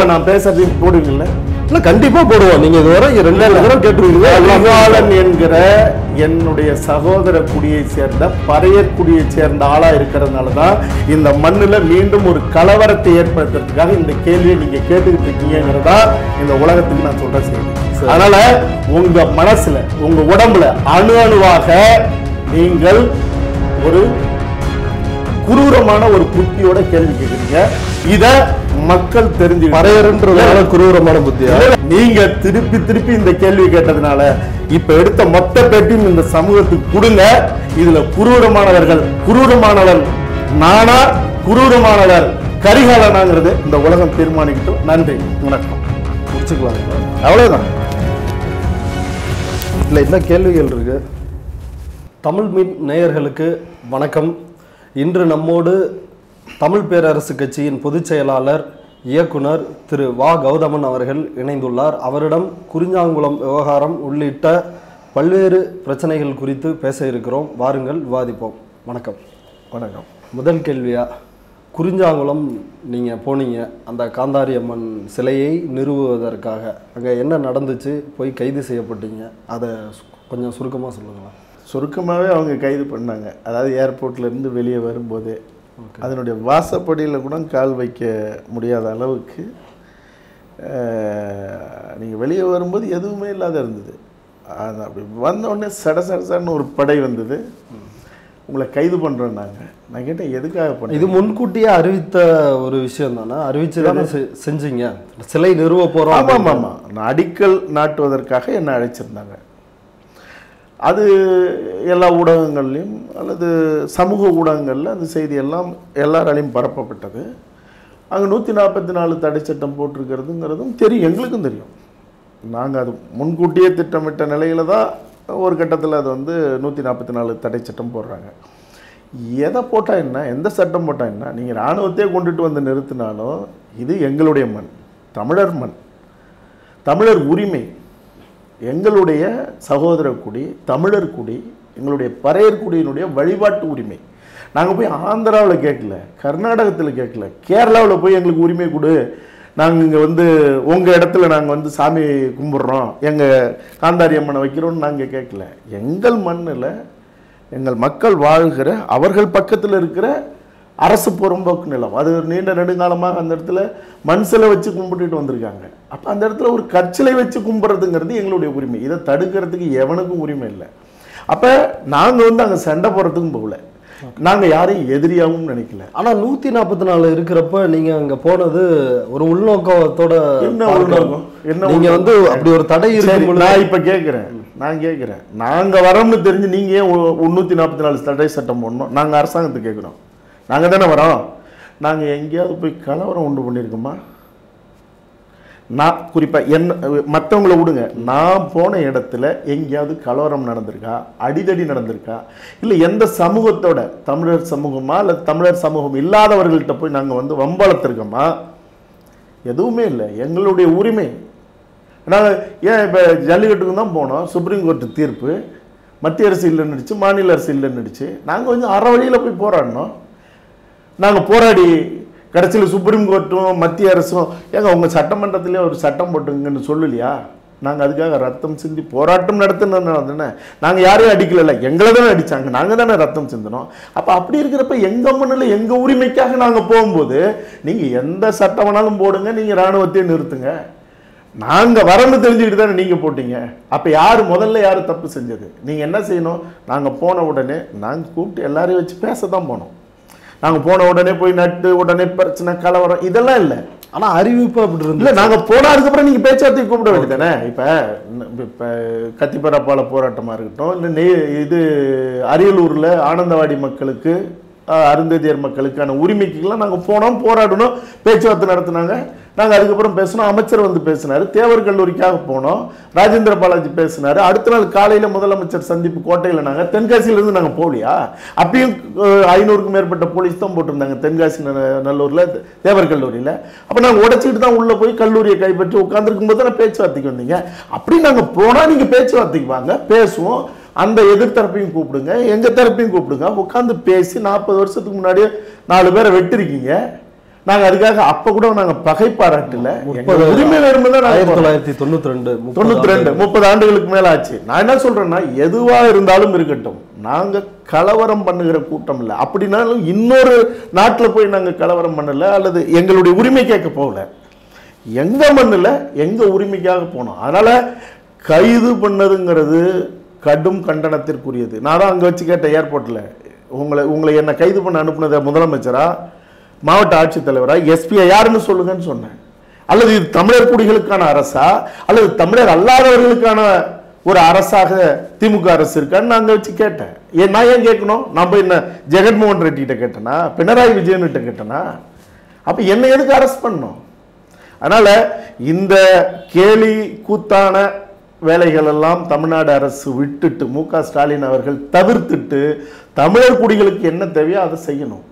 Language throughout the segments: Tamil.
இப்ப நான் பேசுறது போடுவீங்கல்ல இல்ல கண்டிப்பா போடுவோம் நீங்க இதுவரை ரெண்டாயிரம் தடவை கேட்டுருக்கீங்க எல்லாமே கரிகாலன் என்கிற என்னுடைய சகோதர குடியை சேர்ந்த பறையர் குடியை சேர்ந்த ஆளா இருக்கிறதுனால தான் இந்த மண்ணுல மீண்டும் ஒரு கலவரத்தை ஏற்படுத்துறதுக்காக இந்த கேள்வியை நீங்க கேட்டுக்கிட்டு இருக்கீங்கிறதா இந்த உலகத்துக்கு நான் சொல்ற செய்தி அதனால உங்க மனசுல உங்க உடம்புல அணு அணுவாக நீங்கள் ஒரு குரூரமான ஒரு புத்தியோட கேள்வி கேட்குறீங்க இத மக்கள் தெரிஞ்சு பறையர்ன்றதால குரூரமான புத்தியா நீங்க திருப்பி திருப்பி இந்த கேள்வி கேட்டதுனால இப்ப எடுத்த மொத்த பேட்டியும் இந்த சமூகத்துக்கு கொடுங்க இதுல குரூரமானவர்கள் குரூரமானவர் நானா குரூரமானவர் கரிகாலனாங்கிறது இந்த உலகம் தீர்மானிக்கட்டும் நன்றி வணக்கம் முடிச்சுக்கலாம் அவ்வளவுதான் இல்ல என்ன கேள்விகள் இருக்கு தமிழ் மீன் நேயர்களுக்கு வணக்கம் இன்று நம்மோடு தமிழ் பேரரசு கட்சியின் பொதுச் செயலாளர் இயக்குனர் திரு வா கௌதமன் அவர்கள் இணைந்துள்ளார் அவரிடம் குறிஞ்சாங்குளம் விவகாரம் உள்ளிட்ட பல்வேறு பிரச்சனைகள் குறித்து பேச இருக்கிறோம் வாருங்கள் விவாதிப்போம் வணக்கம் வணக்கம் முதல் கேள்வியா குறிஞ்சாங்குளம் நீங்கள் போனீங்க அந்த காந்தாரி அம்மன் சிலையை நிறுவுவதற்காக அங்கே என்ன நடந்துச்சு போய் கைது செய்யப்பட்டீங்க அதை சு- கொஞ்சம் சுருக்கமாக சொல்லுங்களேன் சுருக்கமாகவே அவங்க கைது பண்ணாங்க அதாவது ஏர்போர்ட்ல இருந்து வெளியே வரும்போதே அதனுடைய வாசப்படியில் கூட கால் வைக்க முடியாத அளவுக்கு நீங்கள் வெளியே வரும்போது எதுவுமே இல்லாத இருந்தது அது அப்படி வந்த உடனே சட சட சடன்னு ஒரு படை வந்தது உங்களை கைது பண்ணுறோம் நாங்கள் நான் கேட்டேன் எதுக்காக பண்ண இது முன்கூட்டியே அறிவித்த ஒரு விஷயம் தானே அறிவிச்சு தானே செ- செஞ்சீங்க சிலை நிறுவ போகிறோம் ஆமாம் ஆமாம் நான் அடிக்கல் நாட்டுவதற்காக என்னை அழைச்சிருந்தாங்க அது எல்லா ஊடகங்கள்லையும் அல்லது சமூக ஊடகங்களில் அந்த செய்தி எல்லாம் எல்லாராலையும் பரப்பப்பட்டது அங்கே நூற்றி நாற்பத்தி நாலு தடை சட்டம் போட்டிருக்கிறதுங்கிறதும் தெரியும் எங்களுக்கும் தெரியும் நாங்கள் அது முன்கூட்டியே திட்டமிட்ட நிலையில தான் ஒரு கட்டத்தில் அது வந்து நூற்றி நாற்பத்தி நாலு தடை சட்டம் போடுறாங்க எதை போட்டால் என்ன எந்த சட்டம் போட்டால் என்ன நீங்கள் இராணுவத்தையே கொண்டுட்டு வந்து நிறுத்தினாலும் இது எங்களுடைய மண் தமிழர் மண் தமிழர் உரிமை எங்களுடைய சகோதர குடி தமிழர் குடி எங்களுடைய பறையர் குடியினுடைய வழிபாட்டு உரிமை நாங்கள் போய் ஆந்திராவில் கேட்கல கர்நாடகத்தில் கேட்கல கேரளாவில் போய் எங்களுக்கு உரிமை கொடு நாங்கள் இங்கே வந்து உங்கள் இடத்துல நாங்கள் வந்து சாமி கும்பிட்றோம் எங்கள் காந்தாரி அம்மனை வைக்கிறோம்னு நாங்கள் கேட்கல எங்கள் மண்ணில் எங்கள் மக்கள் வாழ்கிற அவர்கள் பக்கத்தில் இருக்கிற அரசு புறம்போக்கு நிலம் அது ஒரு நீண்ட நெடுங்காலமாக அந்த இடத்துல மண் சிலை வச்சு கும்பிட்டுட்டு வந்திருக்காங்க அப்போ அந்த இடத்துல ஒரு கற்சிலை வச்சு கும்பிட்றதுங்கிறது எங்களுடைய உரிமை இதை தடுக்கிறதுக்கு எவனுக்கும் உரிமை இல்லை அப்போ நாங்கள் வந்து அங்கே சண்டை போடுறதுக்கும் போகல நாங்கள் யாரையும் எதிரியாகவும் நினைக்கல ஆனால் நூற்றி நாற்பத்தி நாலு இருக்கிறப்ப நீங்கள் அங்கே போனது ஒரு உள்நோக்கத்தோட என்ன பார்க்கலாம். உள்நோக்கம்? என்ன நீங்க உள்நோக்கம்? வந்து அப்படி ஒரு தடை சரி, இருக்கும் பொழுது நான் இப்ப கேட்கிறேன் நான் கேட்கிறேன் நாங்க வரோம்னு தெரிஞ்சு நீங்க ஏன் முன்னூத்தி நாற்பத்தி நாலு தடை சட்டம் போடணும் நாங்க அரசாங்கத்துக்கு கேட்கிறோம் நாங்க தானே வரோம் நாங்க எங்கேயாவது போய் கலவரம் உண்டு பண்ணியிருக்கோமா நான் குறிப்பா என்ன மற்றவங்கள விடுங்க நான் போன இடத்துல எங்கேயாவது கலவரம் நடந்திருக்கா அடிதடி நடந்திருக்கா இல்லை எந்த சமூகத்தோட தமிழர் சமூகமா இல்லை தமிழர் சமூகம் இல்லாதவர்கள்ட்ட போய் நாங்கள் வந்து வம்பளத்திருக்கோமா எதுவுமே இல்லை எங்களுடைய உரிமை நாங்கள் ஏன் இப்போ ஜல்லிக்கட்டுக்கு தான் போனோம் சுப்ரீம் கோர்ட்டு தீர்ப்பு மத்திய அரசு இல்லைன்னுடுச்சு மாநில அரசு இல்லைன்னுடுச்சு நாங்கள் கொஞ்சம் அற வழியில் போய் போராடினோம் நாங்கள் போராடி கடைசியில் சுப்ரீம் கோர்ட்டும் மத்திய அரசும் ஏங்க உங்கள் சட்டமன்றத்திலே ஒரு சட்டம் போட்டுங்கன்னு சொல்லலையா நாங்கள் அதுக்காக ரத்தம் சிந்தி போராட்டம் நடத்தினோம் தானே நாங்கள் யாரையும் அடிக்கல எங்களை தானே அடித்தாங்க நாங்கள் தானே ரத்தம் சிந்தினோம் அப்போ அப்படி இருக்கிறப்ப எங்கள் மண்ணில் எங்கள் உரிமைக்காக நாங்கள் போகும்போது நீங்கள் எந்த சட்டம் வேணாலும் போடுங்க நீங்கள் இராணுவத்தையும் நிறுத்துங்க நாங்கள் வரன்னு தெரிஞ்சுக்கிட்டு தானே நீங்கள் போட்டீங்க அப்போ யார் முதல்ல யார் தப்பு செஞ்சது நீங்கள் என்ன செய்யணும் நாங்கள் போன உடனே நாங்கள் கூப்பிட்டு எல்லாரையும் வச்சு பேச தான் போனோம் நாங்கள் போன உடனே போய் நட்டு உடனே பிரச்சனை கலவரம் இதெல்லாம் இல்லை ஆனா அறிவிப்பு அப்படி இருந்து இல்ல நாங்க போன அதுக்கப்புறம் நீங்க பேச்சுவார்த்தை கூப்பிட வேண்டியதானே இப்ப இப்ப கத்திப்பரப்பால போராட்டமா இருக்கட்டும் இல்ல நெய் இது அரியலூர்ல ஆனந்தவாடி மக்களுக்கு அஹ், அருந்ததியர் மக்களுக்கான உரிமைக்கெல்லாம் நாங்க போனோம் போராடணும் பேச்சுவார்த்தை நடத்தினாங்க நாங்க அதுக்கப்புறம் பேசணும் அமைச்சர் வந்து பேசினாரு தேவர் கல்லூரிக்காக போனோம் ராஜேந்திர பாலாஜி பேசினாரு அடுத்த நாள் காலையில முதலமைச்சர் சந்திப்பு கோட்டையில நாங்க தென்காசியில இருந்து நாங்க போகலையா அப்பயும் அஹ், ஐநூறுக்கும் மேற்பட்ட போலீஸ் தான் போட்டிருந்தாங்க தென்காசி ந- நல்லூர்ல தேவர் கல்லூரியில அப்ப நாங்க உடைச்சிட்டு தான் உள்ள போய் கல்லூரியை கைப்பற்றி உட்கார்ந்துருக்கும் போது தானே பேச்சுவார்த்தைக்கு வந்தீங்க அப்படி நாங்க போனா நீங்க பேச்சுவார்த்தைக்கு வாங்க பேசுவோம் அந்த எதிர்த்தரப்பையும் கூப்பிடுங்க எங்க தரப்பையும் கூப்பிடுங்க உட்காந்து பேசி நாற்பது வருஷத்துக்கு முன்னாடியே நாலு பேரை வெட்டிருக்கீங்க நாங்க அதுக்காக அப்ப கூட நாங்க பகை பாராட்டல எங்க முப்பது- உரிமை வேணும்னு தான் நாங்க ஆயிரத்தி தொள்ளாயிரத்தி தொண்ணூத்தி ரெண்டு தொண்ணூத்தி ரெண்டு முப்பது ஆண்டுகளுக்கு மேல ஆச்சு நான் என்ன சொல்றேன்னா எதுவா இருந்தாலும் இருக்கட்டும் நாங்க கலவரம் பண்ணுகிற கூட்டம் இல்லை அப்படின்னாலும் இன்னொரு நாட்டுல போய் நாங்க கலவரம் பண்ணல அல்லது எங்களுடைய உரிமை கேட்க போகல எங்க மண்ணுல எங்க உரிமைக்காக போனோம் அதனால கைது பண்ணதுங்கிறது கடும் கண்டனத்திற்குரியது நான் தான் அங்க வச்சு கேட்டேன் ஏர்போர்ட்ல உங்களை உங்களை என்ன கைது பண்ண அனுப்புனத முதலமைச்சரா மாவட்ட ஆட்சித்தலைவரா எஸ்பிஐ யாருன்னு சொல்லுங்கன்னு சொன்னேன் அல்லது இது தமிழர் குடிகளுக்கான அரசா அல்லது தமிழர் அல்லாதவர்களுக்கான ஒரு அரசாக திமுக அரசு இருக்கான்னு நான் அங்க வச்சு கேட்டேன் ஏன் நான் ஏன் கேட்கணும் நான் போய் என்ன ஜெகன்மோகன் ரெட்டி கிட்ட கேட்டேனா பினராயி விஜயன் கிட்ட கேட்டேனா அப்ப என்ன எதுக்கு அரெஸ்ட் பண்ணோம் அதனால இந்த கேலி கூத்தான வேலைகள் எல்லாம் தமிழ்நாடு அரசு விட்டுட்டு மு க ஸ்டாலின் அவர்கள் தவிர்த்துட்டு தமிழர் குடிகளுக்கு என்ன தேவையோ அதை செய்யணும்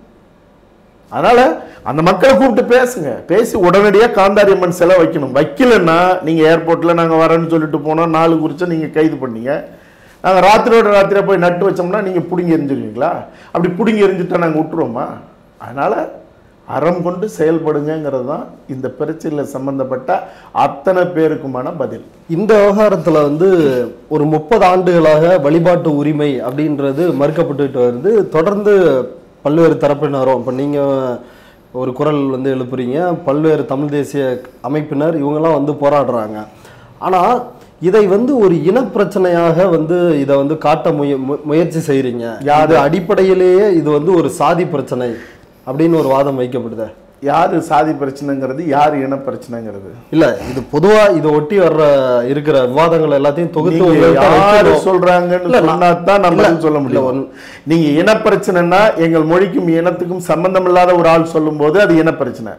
அதனால அந்த மக்களை கூப்பிட்டு பேசுங்க பேசி உடனடியாக காந்தாரி அம்மன் சிலை வைக்கணும் வைக்கலன்னா நீங்க ஏர்போர்ட்ல நாங்க வரேன்னு சொல்லிட்டு போனோம் நாலு குறிச்சா நீங்க கைது பண்ணீங்க நாங்க ராத்திரியோட ராத்திரியா போய் நட்டு வச்சோம்னா நீங்க பிடுங்கி எரிஞ்சிருவீங்களா அப்படி பிடுங்கி எரிஞ்சிட்டா நாங்க விட்டுருவோமா அதனால அறம் கொண்டு செயல்படுங்கிறது தான் இந்த பிரச்சனையில் சம்பந்தப்பட்ட அத்தனை பேருக்குமான பதில் இந்த விவகாரத்துல வந்து ஒரு முப்பது ஆண்டுகளாக வழிபாட்டு உரிமை அப்படின்றது மறுக்கப்பட்டுட்டு வருது தொடர்ந்து பல்வேறு தரப்பினரும் இப்போ நீங்க ஒரு குரல் வந்து எழுப்புறீங்க பல்வேறு தமிழ் தேசிய அமைப்பினர் இவங்கெல்லாம் வந்து போராடுறாங்க ஆனா இதை வந்து ஒரு இனப்பிரச்சனையாக வந்து இதை வந்து காட்ட முய மு- முயற்சி செய்றீங்க அது அடிப்படையிலேயே இது வந்து ஒரு சாதி பிரச்சனை அப்படின்னு ஒரு வாதம் வைக்கப்படுது யாரு சாதி பிரச்சனைங்கிறது யார் இன பிரச்சனைங்கிறது இல்ல இது பொதுவா இதை ஒட்டி வர்ற இருக்கிற விவாதங்கள் எல்லாத்தையும் தொகுத்து நீங்க உங்கள்ட்ட யாரு வைக்கணும். சொல்றாங்கன்னு இல்ல, சொன்னா தான் நம்ம இல்ல, பதில் சொல்ல முடியும் இல்ல, நீங்க இன பிரச்சனைனா எங்கள் மொழிக்கும் இனத்துக்கும் சம்பந்தம் இல்லாத ஒரு ஆள் சொல்லும்போது அது இன பிரச்சனை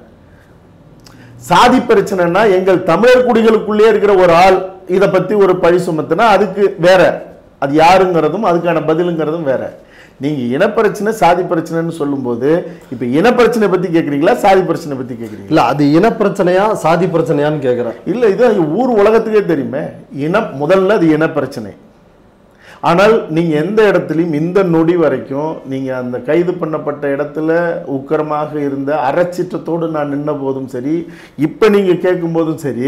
சாதி பிரச்சனைனா எங்கள் தமிழர் குடிகளுக்குள்ளே இருக்கிற ஒரு ஆள் இத பத்தி ஒரு பழி சுமத்துனா அதுக்கு வேற அது யாருங்கிறதும் அதுக்கான பதிலுங்கிறதும் வேற நீங்க இனப்பிரச்சனை சாதி பிரச்சனைன்னு சொல்லும்போது இப்ப இனப்பிரச்சனை பத்தி கேக்குறீங்களா சாதி பிரச்சனை பத்தி கேக்குறீங்களா இல்ல அது இன பிரச்சனையா சாதி பிரச்சனையான்னு கேக்குறேன் இல்ல இது ஊர் உலகத்துக்கே தெரியுமே இன முதல்ல அது இன பிரச்சனை ஆனால் நீங்க எந்த இடத்துலையும் இந்த நொடி வரைக்கும் நீங்க அந்த கைது பண்ணப்பட்ட இடத்துல உக்கரமாக இருந்த அறச்சிற்றத்தோடு நான் நின்ன போதும் சரி இப்ப நீங்க கேட்கும் போதும் சரி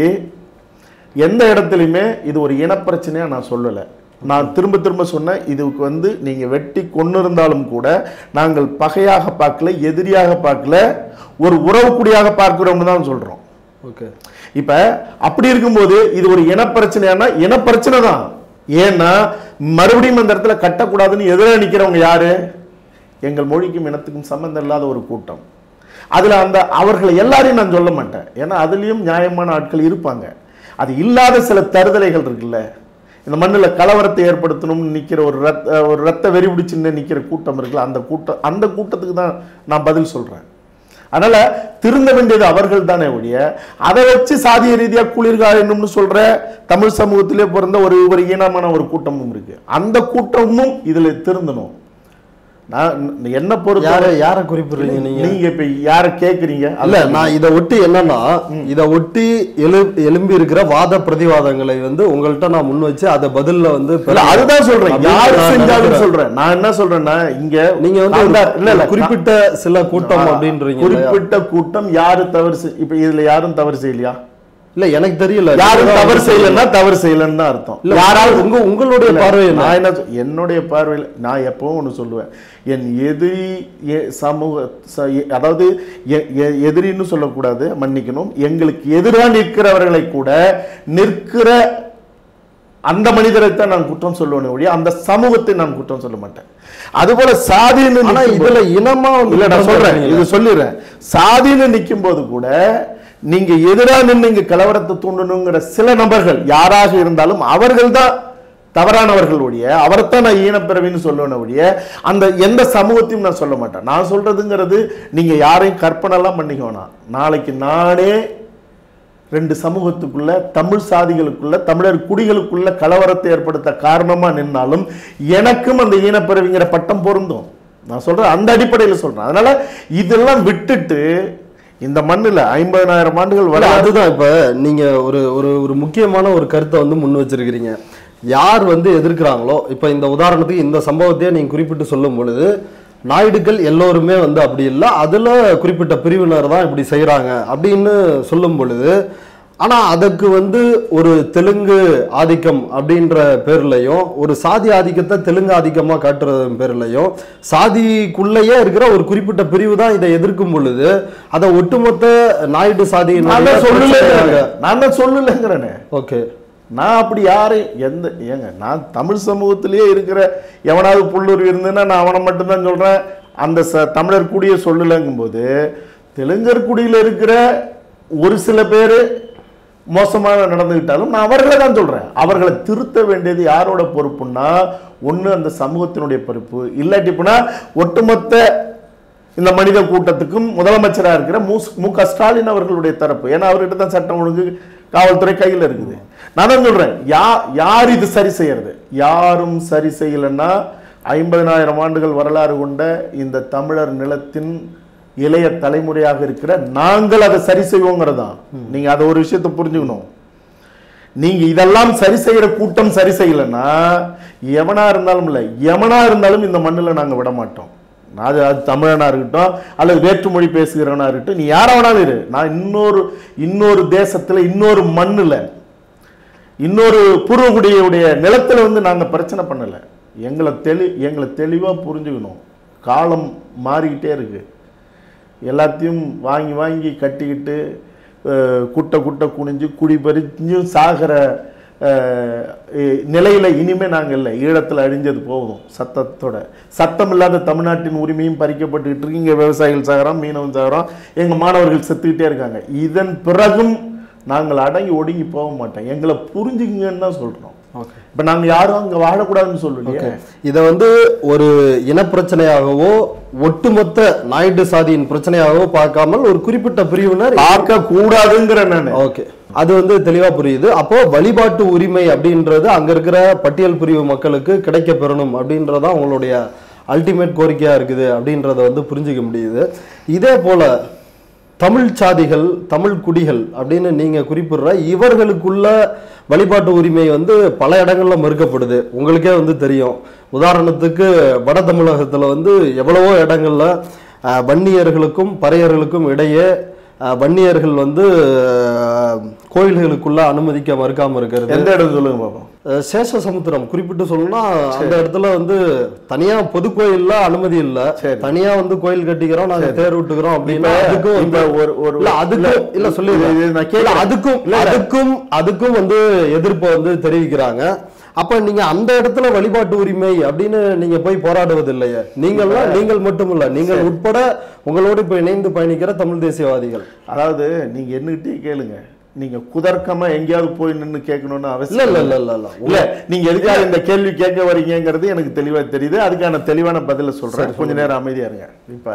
எந்த இடத்துலையுமே இது ஒரு இனப்பிரச்சனையா நான் சொல்லலை நான் திரும்ப திரும்ப சொன்னேன் இதுக்கு வந்து நீங்க வெட்டி கொண்டு இருந்தாலும் கூட நாங்கள் பகையாக பார்க்கல எதிரியாக பார்க்கல ஒரு உறவுக்குடியாக பார்க்கிறோம்னு தான் சொல்றோம் ஓகே இப்ப அப்படி இருக்கும்போது இது ஒரு இனப்பிரச்சனையானா இனப்பிரச்சனை தான் ஏன்னா மறுபடியும் அந்த இடத்துல கட்டக்கூடாதுன்னு எதிராக நிக்கிறவங்க யாரு எங்கள் மொழிக்கும் இனத்துக்கும் சம்பந்தம் இல்லாத ஒரு கூட்டம் அதுல அந்த அவர்களை எல்லாரையும் நான் சொல்ல மாட்டேன் ஏன்னா அதுலயும் நியாயமான ஆட்கள் இருப்பாங்க அது இல்லாத சில தருதலைகள் இருக்குல்ல இந்த மண்ணுல கலவரத்தை ஏற்படுத்தணும்னு நிக்கிற ஒரு ரத்த ஒரு ரத்த வெறி பிடிச்சுன்னு நிக்கிற கூட்டம் இருக்குல்ல அந்த கூட்டம் அந்த கூட்டத்துக்கு தான் நான் பதில் சொல்றேன் அதனால திருந்த வேண்டியது அவர்கள் தானே ஒழிய அதை வச்சு சாதிய ரீதியா குளிர்காயணும்னு சொல்ற தமிழ் சமூகத்திலே பிறந்த ஒரு ஒரு ஈனமான ஒரு கூட்டமும் இருக்கு அந்த கூட்டமும் இதுல திருந்தணும் நான் என்ன பொறுத்த யார யார குறிப்பிடுறீங்க நீங்க நீங்க இப்ப யார கேக்குறீங்க இல்ல நான் இதை ஒட்டி என்னன்னா இதை ஒட்டி எழு எழும்பி இருக்கிற வாத பிரதிவாதங்களை வந்து உங்கள்ட்ட நான் முன் வச்சு அதை பதில்ல வந்து இல்ல பெற- அதுதான் சொல்றேன் அப்படின்னு யாரு நான் செஞ்சாலும் நினைக்கிறேன். சொல்றேன் நான் என்ன சொல்றேன்னா இங்க நீங்க வந்து நான் ஒரு- தான்- இல்ல இல்ல குறிப்பிட்ட சில கூட்டம் அப்படின்றீங்க இல்லையா? குறிப்பிட்ட கூட்டம் யாரு தவறு செய்- இப்ப இதுல யாரும் தவறு செய்யலையா இல்ல எனக்கு தெரியல யாரும் நீங்க தவறு தான் செய்யலன்னா தவறு செய்யலன்னு தான் அர்த்தம் இல்ல யாராவது உங்க உங்களுடைய இல்ல, பார்வை என்ன நான் என்ன சொ- என்னுடைய பார்வையில் நான் எப்பவும் ஒன்று சொல்லுவேன் என் எதிரி எ- சமூக ச- எ- அதாவது எ- எ- எதிரின்னு சொல்லக்கூடாது மன்னிக்கணும் எங்களுக்கு எதிராக நிற்கிறவர்களை கூட நிற்கிற அந்த மனிதரைத்தான் நான் குற்றம் சொல்லுவேன் ஒழிய அந்த சமூகத்தை நான் குற்றம் சொல்ல மாட்டேன் அதுபோல சாதின்னு ஆனா நிக்கும்போது- இதுல இனமா வந்து இல்ல நான் குற்றம் சொல்றேன் சொல்றீங்களே. இது சொல்லிடுறேன் சாதின்னு நிற்கும் போது கூட நீங்க எதிரா நின்று இங்க கலவரத்தை தூண்டணுங்கிற சில நபர்கள் யாராக இருந்தாலும் அவர்கள் தான் தவறானவர்கள் ஒழிய அவரைத்தான் நான் ஈனப்பிறவின்னு சொல்லணும் ஒழிய அந்த எந்த சமூகத்தையும் நான் சொல்ல மாட்டேன் நான் சொல்றதுங்கிறது நீங்க யாரையும் கற்பனை எல்லாம் பண்ணிக்க வேணாம் நாளைக்கு நானே ரெண்டு சமூகத்துக்குள்ள தமிழ் சாதிகளுக்குள்ள தமிழர் குடிகளுக்குள்ள கலவரத்தை ஏற்படுத்த காரணமா நின்னாலும் எனக்கும் அந்த ஈனப்பிறவிங்கிற பட்டம் பொருந்தும் நான் சொல்றேன் அந்த அடிப்படையில் சொல்றேன் அதனால இதெல்லாம் விட்டுட்டு இந்த மண்ணுல ஐம்பதனாயிரம் ஆண்டுகள் இல்ல, வர அதுதான் இப்ப நீங்க ஒரு ஒரு ஒரு முக்கியமான ஒரு கருத்தை வந்து முன் வச்சிருக்கிறீங்க யார் வந்து எதிர்க்கிறாங்களோ இப்ப இந்த உதாரணத்துக்கு இந்த சம்பவத்தையே நீங்க குறிப்பிட்டு சொல்லும் பொழுது நாயுடுகள் எல்லோருமே வந்து அப்படி இல்லை அதுல குறிப்பிட்ட பிரிவினர் தான் இப்படி செய்றாங்க அப்படின்னு சொல்லும் பொழுது ஆனா அதுக்கு வந்து ஒரு தெலுங்கு ஆதிக்கம் அப்படின்ற பேர்லயும் ஒரு சாதி ஆதிக்கத்தை தெலுங்கு ஆதிக்கமா காட்டுறது பேர்லயும் சாதிக்குள்ளேயே இருக்கிற ஒரு குறிப்பிட்ட பிரிவு தான் இதை எதிர்க்கும் பொழுது அதை ஒட்டுமொத்த நாயுடு நான் தான் சொல்லல சாதியினுடைய நான் தான் சொல்லலைங்கிறேனே ஓகே நான் அப்படி யாரையும் எந்த ஏங்க நான் தமிழ் சமூகத்திலேயே இருக்கிற எவனாவது புல்லுருவி இருந்ததுன்னா நான் அவனை மட்டும்தான் சொல்றேன் அந்த ச தமிழர் குடியை சொல்லலைங்கும்போது தெலுங்கர் குடியில் இருக்கிற ஒரு சில பேர் மோசமாக நடந்துக்கிட்டாலும் நான் அவர்களை தான் சொல்றேன் அவர்களை திருத்த வேண்டியது யாரோட பொறுப்புன்னா ஒண்ணு அந்த சமூகத்தினுடைய பொறுப்பு இல்லாட்டி போனா ஒட்டுமொத்த இந்த மனித கூட்டத்துக்கும் முதலமைச்சரா இருக்கிற மு மு க ஸ்டாலின் அவர்களுடைய தரப்பு ஏன்னா அவர்கிட்ட தான் சட்டம் ஒழுங்கு காவல்துறை கையில் இருக்குது நான் தான் சொல்றேன் யா யார் இது சரி செய்யறது யாரும் சரி செய்யலைன்னா ஐம்பதனாயிரம் ஆண்டுகள் வரலாறு கொண்ட இந்த தமிழர் நிலத்தின் இளைய தலைமுறையாக இருக்கிற நாங்கள் அதை சரி செய்வோங்கிறது தான் நீங்க அதை ஒரு விஷயத்தை புரிஞ்சுக்கணும் நீங்க இதெல்லாம் சரி செய்யற கூட்டம் சரி செய்யலைன்னா எவனா இருந்தாலும் இல்லை எவனா இருந்தாலும் இந்த மண்ணில் நாங்க விட மாட்டோம் அது அது தமிழனா இருக்கட்டும் அல்லது வேற்றுமொழி பேசுகிறவனா இருக்கட்டும் நீ யாரா வேணாலும் இரு நான் இன்னொரு இன்னொரு தேசத்துல இன்னொரு மண்ணுல இன்னொரு பூர்வகுடியுடைய நிலத்துல வந்து நாங்க பிரச்சனை பண்ணல எங்களை தெளி எங்களை தெளிவா புரிஞ்சுக்கணும் காலம் மாறிக்கிட்டே இருக்கு எல்லாத்தையும் வாங்கி வாங்கி கட்டிக்கிட்டு அஹ், குட்டை குட்டை குனிஞ்சு குடி பறிஞ்சும் சாகிற அஹ், இ- நிலையில இனிமே நாங்க இல்லை ஈழத்துல அழிஞ்சது போதும் சத்தத்தோட சத்தம் இல்லாத தமிழ்நாட்டின் உரிமையும் பறிக்கப்பட்டுக்கிட்டு இருக்கு இங்க விவசாயிகள் சாகிறோம் மீனவன் சாகிறோம் எங்க மாணவர்கள் செத்துக்கிட்டே இருக்காங்க இதன் பிறகும் நாங்கள் அடங்கி ஒடுங்கி போக மாட்டோம் எங்களை புரிஞ்சுக்குங்கன்னு தான் சொல்றோம் ஓகே இப்ப நாங்க யாரும் அங்க வாழக்கூடாதுன்னு சொல்லலையே இதை வந்து ஒரு இனப்பிரச்சனையாகவோ ஒட்டுமொத்த நாயுடு சாதியின் பிரச்சனையாகவோ பார்க்காமல் ஒரு குறிப்பிட்ட பிரிவினர் பார்க்க கூடாதுங்கிற நான் ஓகே அது வந்து தெளிவா புரியுது அப்போ வழிபாட்டு உரிமை அப்படின்றது அங்க இருக்கிற பட்டியல் பிரிவு மக்களுக்கு கிடைக்க பெறணும் அப்படின்றதான் உங்களுடைய அல்டிமேட் கோரிக்கையா இருக்குது அப்படின்றத வந்து புரிஞ்சுக்க முடியுது இதே போல தமிழ் சாதிகள் தமிழ் குடிகள் அப்படின்னு நீங்க குறிப்பிடுற இவர்களுக்குள்ள வழிபாட்டு உரிமை வந்து பல இடங்கள்ல மறுக்கப்படுது உங்களுக்கே வந்து தெரியும் உதாரணத்துக்கு வட தமிழகத்துல வந்து எவ்வளவோ இடங்கள்ல அஹ், வன்னியர்களுக்கும் பறையர்களுக்கும் இடையே அஹ், வன்னியர்கள் வந்து அஹ், கோயில்களுக்குள்ள அனுமதிக்க மறுக்காம இருக்கிறது எந்த இடம் சொல்லுங்க பாப்போம் அஹ், சேஷசமுத்திரம் குறிப்பிட்டு சொல்லணும்னா அந்த இடத்துல வந்து தனியா பொது கோயில்ல அனுமதி இல்ல சரி. தனியா வந்து கோயில் கட்டிக்கிறோம் நாங்க தேர் விட்டுக்கிறோம் அப்படின்னா இப்ப- அதுக்கும் இப்ப வந்து- ஒரு ஒரு இல்ல அதுக்கும் இல்ல சொல்லி இது- இது நான் இல்ல, கேட்கிறேன். அதுக்கும் இல்ல, இல்ல. அதுக்கும் அதுக்கும் வந்து எதிர்ப்பை வந்து தெரிவிக்கிறாங்க அப்ப நீங்க அந்த இடத்துல வழிபாட்டு உரிமை அப்படின்னு நீங்க போய் போராடுவது இல்லையே நீங்கள்லாம் நீங்கள் மட்டும் இல்ல நீங்கள் உட்பட உங்களோடு இப்ப இணைந்து பயணிக்கிற தமிழ் தேசியவாதிகள் அதாவது நீங்க என்னகிட்டயே கேளுங்க நீங்க குதர்க்கமா எங்கேயாவது போய் நின்னு கேட்கணும்னு இல்ல அவசியம் இல்ல இல்லை. இல்ல இல்ல இல்ல இல்ல நீங்க எதுக்காக இந்த கேள்வி கேட்க வரீங்கங்கிறது எனக்கு தெளிவா தெரியுது அதுக்கான தெளிவான பதில சொல்றேன் கொஞ்ச நேரம் அமைதியா இருங்க இப்ப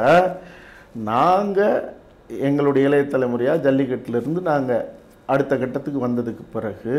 நாங்க எங்களுடைய இளைய தலைமுறையா ஜல்லிக்கட்டுல இருந்து நாங்க அடுத்த கட்டத்துக்கு வந்ததுக்கு பிறகு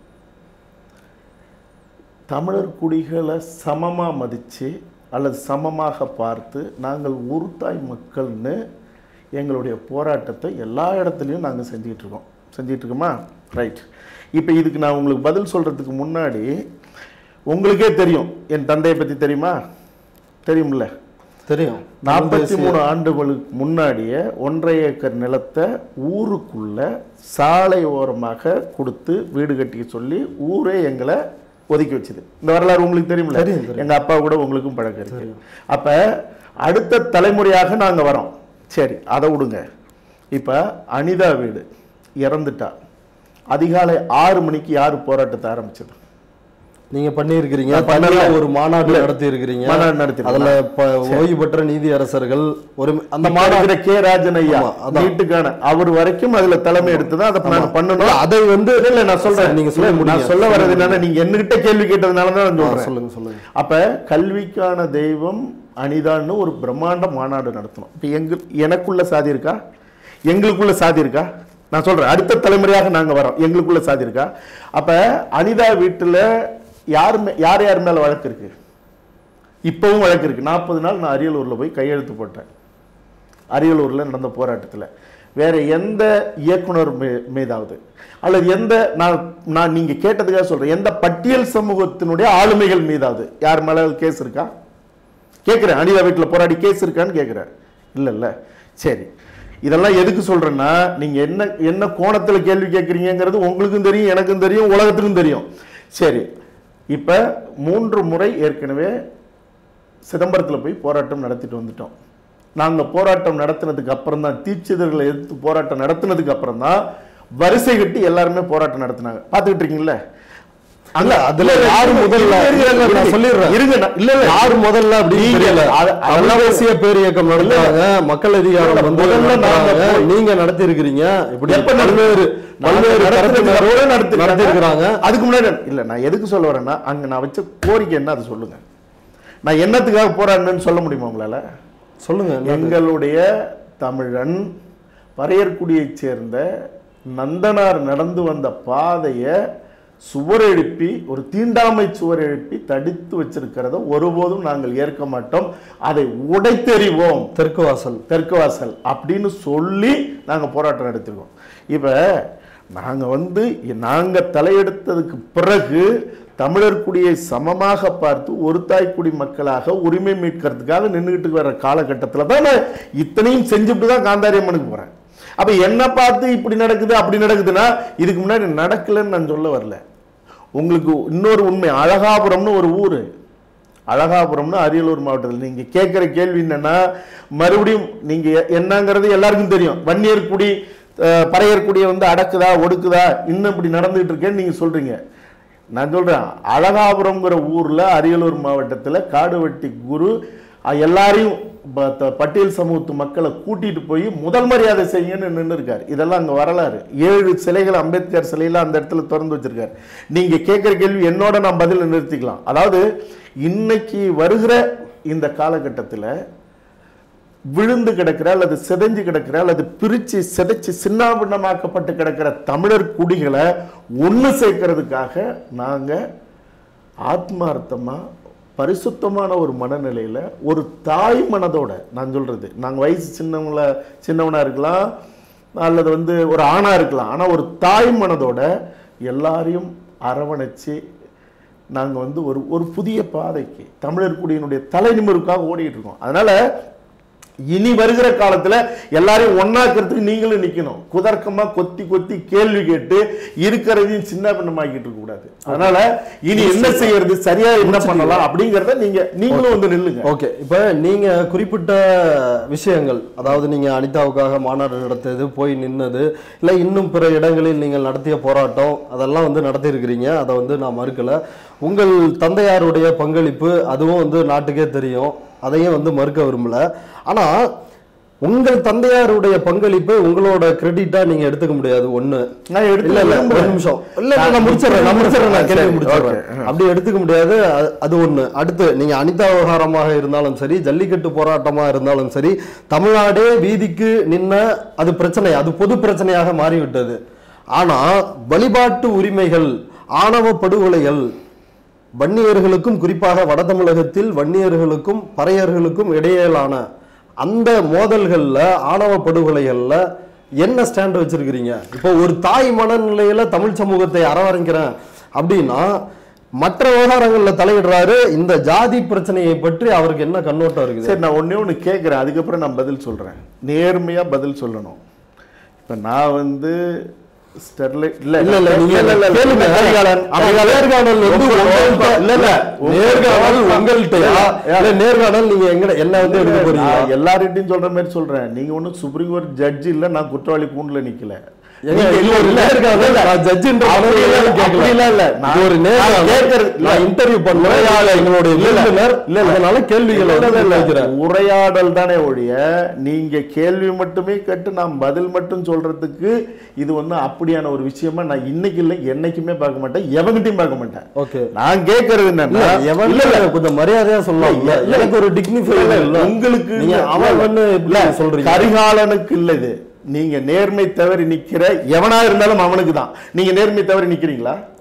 தமிழர் குடிகளை சமமா மதிச்சு அல்லது சமமாக பார்த்து நாங்கள் உருத்தாய் மக்கள்னு எங்களுடைய போராட்டத்தை எல்லா இடத்துலையும் நாங்கள் செஞ்சுக்கிட்டு இருக்கோம் செஞ்சுட்டு இருக்கோமா ரைட் இப்போ இதுக்கு நான் உங்களுக்கு பதில் சொல்றதுக்கு முன்னாடி உங்களுக்கே தெரியும் என் தந்தையை பற்றி தெரியுமா தெரியும்ல தெரியும் நாற்பத்தி மூணு ஆண்டுகளுக்கு முன்னாடியே ஒன்றரை ஏக்கர் நிலத்தை ஊருக்குள்ள சாலை ஓரமாக கொடுத்து வீடு கட்டிக்க சொல்லி ஊரே எங்களை ஒதுக்கி வச்சுது இந்த வரலாறு உங்களுக்கு தெரியும்ல தெரியும், தெரியும். எங்க அப்பா கூட உங்களுக்கும் பழக்கம் இருக்கு அப்ப அடுத்த தலைமுறையாக நாங்க வரோம் சரி அதை விடுங்க இப்ப அனிதா வீடு இறந்துட்டா அதிகாலை ஆறு மணிக்கு யாரு போராட்டத்தை ஆரம்பிச்சது நீங்க பண்ணியிருக்கிறீங்க நான் பண்ணல. தனியா ஒரு மாநாடு இல்ல. நடத்தி இருக்கிறீங்க மாநாடு நடத்திருக்கோம். அதுல ப- ஓய்வு பெற்ற நீதி அரசர்கள் ஒரு அந்த அந்த மாநாடு மாநகர கே ராஜன் ஐயா ஆமா, அதான். வீட்டுக்கான அவர் வரைக்கும் அதுல தலைமை எடுத்துதான் அதை நாங்க பண்ணணும் அதை வந்து இல்ல, இல்ல நான் சொல்றேன் நீங்க சொல்ல இல்ல, முடியும். நான் சொல்ல வர்றது என்னன்னா நீங்க என்கிட்ட கேள்வி கேட்டதுனால தான் நான் ஆ, சொல்றேன் சொல்லுங்க சொல்லுங்க அப்ப கல்விக்கான தெய்வம் அனிதான்னு ஒரு பிரம்மாண்ட மாநாடு நடத்தணும் இப்ப எங்க எனக்குள்ள சாதி இருக்கா எங்களுக்குள்ள சாதி இருக்கா நான் சொல்றேன் அடுத்த தலைமுறையாக நாங்க வரோம் எங்களுக்குள்ள சாதி இருக்கா அப்ப அனிதா வீட்டுல யார் மே- யார் யார் மேல வழக்கு இருக்கு இப்பவும் வழக்கு இருக்கு நாற்பது நாள் நான் அரியலூர்ல போய் கையெழுத்து போட்டேன் அரியலூர்ல நடந்த போராட்டத்துல வேற எந்த இயக்குனர் மீ- மீதாவது அல்லது எந்த நான் நான் நீங்க கேட்டதுக்காக சொல்றேன் எந்த பட்டியல் சமூகத்தினுடைய ஆளுமைகள் மீதாவது யார் மேல கேஸ் இருக்கா கேட்குறேன் அனிதா வீட்டில் போராடி கேஸ் இருக்கான்னு கேட்குறேன் இல்லை இல்லை சரி இதெல்லாம் எதுக்கு சொல்றேன்னா நீங்க என்ன என்ன கோணத்துல கேள்வி கேட்குறீங்கிறது உங்களுக்கும் தெரியும் எனக்கும் தெரியும் உலகத்துக்கும் தெரியும் சரி இப்ப மூன்று முறை ஏற்கனவே சிதம்பரத்தில் போய் போராட்டம் நடத்திட்டு வந்துட்டோம் நாங்கள் போராட்டம் நடத்தினதுக்கு அப்புறம் தான் தீட்சிதர்களை எதிர்த்து போராட்டம் நடத்தினதுக்கு அப்புறம் தான் வரிசை கட்டி எல்லாருமே போராட்டம் நடத்தினாங்க பார்த்துக்கிட்டு இருக்கீங்களா அல்ல அதுல யாரு முதல்ல நான் சொல்லிடுறேன் இருங்க நான்- இல்ல இல்ல யார் முதல்ல அப்படின்னு நீங்க- தெரியல அது- அதெல்லாம் தேசிய பேரியக்கம் நடத்துறாங்க மக்கள் அதிகாரம் வந்து முதல்ல நாங்க நடத்துறாங்க. போய்- நீங்க நடத்தி இருக்கிறீங்க இப்படி எப்ப பல்வேறு பல்வேறு தரப்பினரோட நடத்தி நடத்தி இருக்கிறாங்க அதுக்கு முன்னாடி இல்ல நான் எதுக்கு சொல்ல வரேன்னா அங்க நான் வச்ச கோரிக்கை என்ன அதை சொல்லுங்க நான் என்னத்துக்காக போராடினேன்னு சொல்ல முடியுமா உங்களால சொல்லுங்க என்னது? எங்களுடைய தமிழன் பறையர்குடியைச் சேர்ந்த நந்தனார் நடந்து வந்த பாதையை சுவர் எழுப்பி ஒரு தீண்டாமை சுவர் எழுப்பி தடுத்து வச்சிருக்கிறத ஒருபோதும் நாங்கள் ஏற்க மாட்டோம் அதை உடைத்தெறிவோம் தெற்கு வாசல் தெற்கு வாசல் அப்படின்னு சொல்லி நாங்கள் போராட்டம் நடத்திருக்கோம் இப்போ நாங்கள் வந்து நாங்கள் தலையெடுத்ததுக்கு பிறகு தமிழர் குடியை சமமாக பார்த்து ஒரு தாய் குடி மக்களாக உரிமை மீட்கிறதுக்காக நின்றுக்கிட்டு வர காலகட்டத்தில் தான் நான் இத்தனையும் செஞ்சுட்டு தான் காந்தாரியம்மனுக்கு போகிறேன் அப்போ என்ன பார்த்து இப்படி நடக்குது அப்படி நடக்குதுன்னா இதுக்கு முன்னாடி நடக்கலைன்னு நான் சொல்ல வரல உங்களுக்கு இன்னொரு உண்மை அழகாபுரம்னு ஒரு ஊர் அழகாபுரம்னு அரியலூர் மாவட்டத்தில் நீங்க கேட்குற கேள்வி என்னன்னா மறுபடியும் நீங்க எ- என்னங்கிறது எல்லாருக்கும் தெரியும் வன்னியர்குடி அஹ், பறையர்குடியை வந்து அடக்குதா ஒடுக்குதா இன்னும் இப்படி நடந்துகிட்டு இருக்கேன்னு நீங்க சொல்றீங்க நான் சொல்றேன் அழகாபுரம்ங்கிற ஊர்ல அரியலூர் மாவட்டத்துல காடுவெட்டி குரு அஹ், எல்லாரையும் ப- த- பட்டியல் சமூகத்து மக்களை கூட்டிட்டு போய் முதல் மரியாதை செய்யுங்கன்னு நின்று இருக்காரு இதெல்லாம் அங்க வரலாறு ஏழு சிலைகள் அம்பேத்கர் சிலையில அந்த இடத்துல திறந்து வச்சிருக்காரு நீங்க கேட்குற கேள்வி என்னோட நான் பதில நிறுத்திக்கலாம் அதாவது இன்னைக்கு வருகிற இந்த காலகட்டத்தில் விழுந்து கிடக்கிற அல்லது சிதைஞ்சு கிடக்கிற அல்லது பிரிச்சு சிதைச்சு சின்னாபின்னமாக்கப்பட்டு கிடக்கிற தமிழர் குடிகளை ஒன்று சேர்க்கறதுக்காக நாங்க ஆத்மார்த்தமா பரிசுத்தமான ஒரு மனநிலையில ஒரு தாய் மனதோட நான் சொல்றது நாங்க வயசு சின்னவங்கள சின்னவனா இருக்கலாம் அல்லது வந்து ஒரு ஆணா இருக்கலாம் ஆனா ஒரு தாய் மனதோட எல்லாரையும் அரவணைச்சு நாங்க வந்து ஒரு ஒரு புதிய பாதைக்கு தமிழர் குடியினுடைய தலைநிமிருக்காக ஓடிட்டு இருக்கோம் அதனால இனி வருகிற காலத்துல எல்லாரையும் ஒண்ணாக்குறதுக்கு நீங்களும் நிக்கணும் குதர்க்கமா கொத்தி கொத்தி கேள்வி கேட்டு இருக்கிறதையும் சின்ன பின்னமாக்கிட்டு இருக்க கூடாது அதனால இனி என்ன செய்யறது சரியா என்ன பண்ணலாம் அப்படிங்கறத நீங்க நீங்களும் வந்து நில்லுங்க ஓகே இப்போ நீங்க குறிப்பிட்ட விஷயங்கள் அதாவது நீங்க அனிதாவுக்காக மாநாடு நடத்தியது போய் நின்னது இல்லை இன்னும் பிற இடங்களில் நீங்கள் நடத்திய போராட்டம் அதெல்லாம் வந்து நடத்தியிருக்கிறீங்க அதை வந்து நான் மறுக்கல உங்கள் தந்தையாருடைய பங்களிப்பு அதுவும் வந்து நாட்டுக்கே தெரியும் அதையும் வந்து மறுக்க விரும்பல ஆனா உங்கள் தந்தையாருடைய பங்களிப்பு உங்களோட கிரெடிட்டா நீங்க எடுத்துக்க முடியாது ஒண்ணு நான் எடுத்துக்க இல்ல இல்ல ஒரு விரும்புறேன். நிமிஷம் இல்ல இல்ல, நான் முடிச்சிடறேன் நான் முடிச்சிடறேன் நான் கேள்வி சரி, முடிச்சிடறேன் okay. அப்படி எடுத்துக்க முடியாது அது- அது ஒண்ணு அடுத்து நீங்க அனிதா விவகாரமாக இருந்தாலும் சரி ஜல்லிக்கட்டு போராட்டமா இருந்தாலும் சரி தமிழ்நாடே வீதிக்கு நின்ன அது பிரச்சனை அது பொது பிரச்சனையாக மாறிவிட்டது ஆனா வழிபாட்டு உரிமைகள் ஆணவ படுகொலைகள் வன்னியர்களுக்கும் குறிப்பாக வட தமிழகத்தில் வன்னியர்களுக்கும் பறையர்களுக்கும் இடையிலான அந்த மோதல்கள்ல ஆணவ படுகொலைகள்ல என்ன ஸ்டாண்ட் வச்சிருக்கிறீங்க இப்போ ஒரு தாய் மனநிலையில தமிழ் சமூகத்தை அரவணைக்கிறேன் அப்படின்னா மற்ற விவகாரங்கள்ல தலையிடுறாரு இந்த ஜாதி பிரச்சனையை பற்றி அவருக்கு என்ன கண்ணோட்டம் இருக்குது சரி நான் ஒண்ணே ஒண்ணு கேட்குறேன் அதுக்கப்புறம் நான் பதில் சொல்றேன் நேர்மையா பதில் சொல்லணும் இப்ப நான் வந்து ஸ்டெர்லைட் இல்ல இல்ல இல்ல நீங்க இல்ல, இல்ல, இல்ல. கேளுங்க. நேர்காணல். ஆனா நேர்காணல் வந்து ரொம்ப உங்கள்ட்ட- இல்ல, இல்ல. நேர்காணல் உங்கள்ட்டயா இல்ல நேர்காணல் நீங்க எங்க என்ன வந்து எடுக்க போறீங்க நான் எல்லார்கிட்டயும் சொல்ற மாதிரி சொல்றேன் நீங்க ஒண்ணும் சுப்ரீம் கோர்ட் ஜட்ஜ் இல்ல நான் குற்றவாளி கூண்டுல நிக்கல ஏங்க, நீங்க இது ஒரு நேர்காணல் நான் ஜட்ஜின்ற அப்படி இல்ல, பதவியில கேட்கல. அப்படிலாம் இல்ல. நான் இது ஒரு நேர்காணல். நான் கேட்கறது- இல்ல. நான் interview பண்ணேன். உரையாடல். எங்களுடைய இல்ல, இல்ல. விருந்தினர். இல்ல, இல்ல. அதனால கேள்விகளை இல்ல, வந்து இல்ல, இல்ல. வைக்கிறேன். உரையாடல் தானே ஒழிய நீங்க கேள்வி மட்டுமே கேட்டு நான் பதில் மட்டும் சொல்றதுக்கு இது ஒண்ணு அப்படியான ஒரு விஷயமா நான் இன்னைக்கு இல்லை என்னைக்குமே பார்க்க மாட்டேன் எவங்கிட்டையும் பார்க்க மாட்டேன் Okay. நான் கேட்கறது இல்ல, என்னன்னா எவன் இல்ல, இல்ல. கொஞ்சம் மரியாதையா சொல்லலாம் இல்ல, இல்ல. எனக்கு ஒரு டிக்னிஃபை இல்ல, இல்ல உங்களுக்கு நீங்க அவன் வந்து இல்ல, இப்படி சொல்றீங்க கரிகாலனுக்கு இல்ல இது நீங்க நேர்மை தவறி நிக்கிற எவனா இருந்தாலும் அவனுக்கு தான் நீங்க நேர்மை தவறி நிக்கிறீங்களா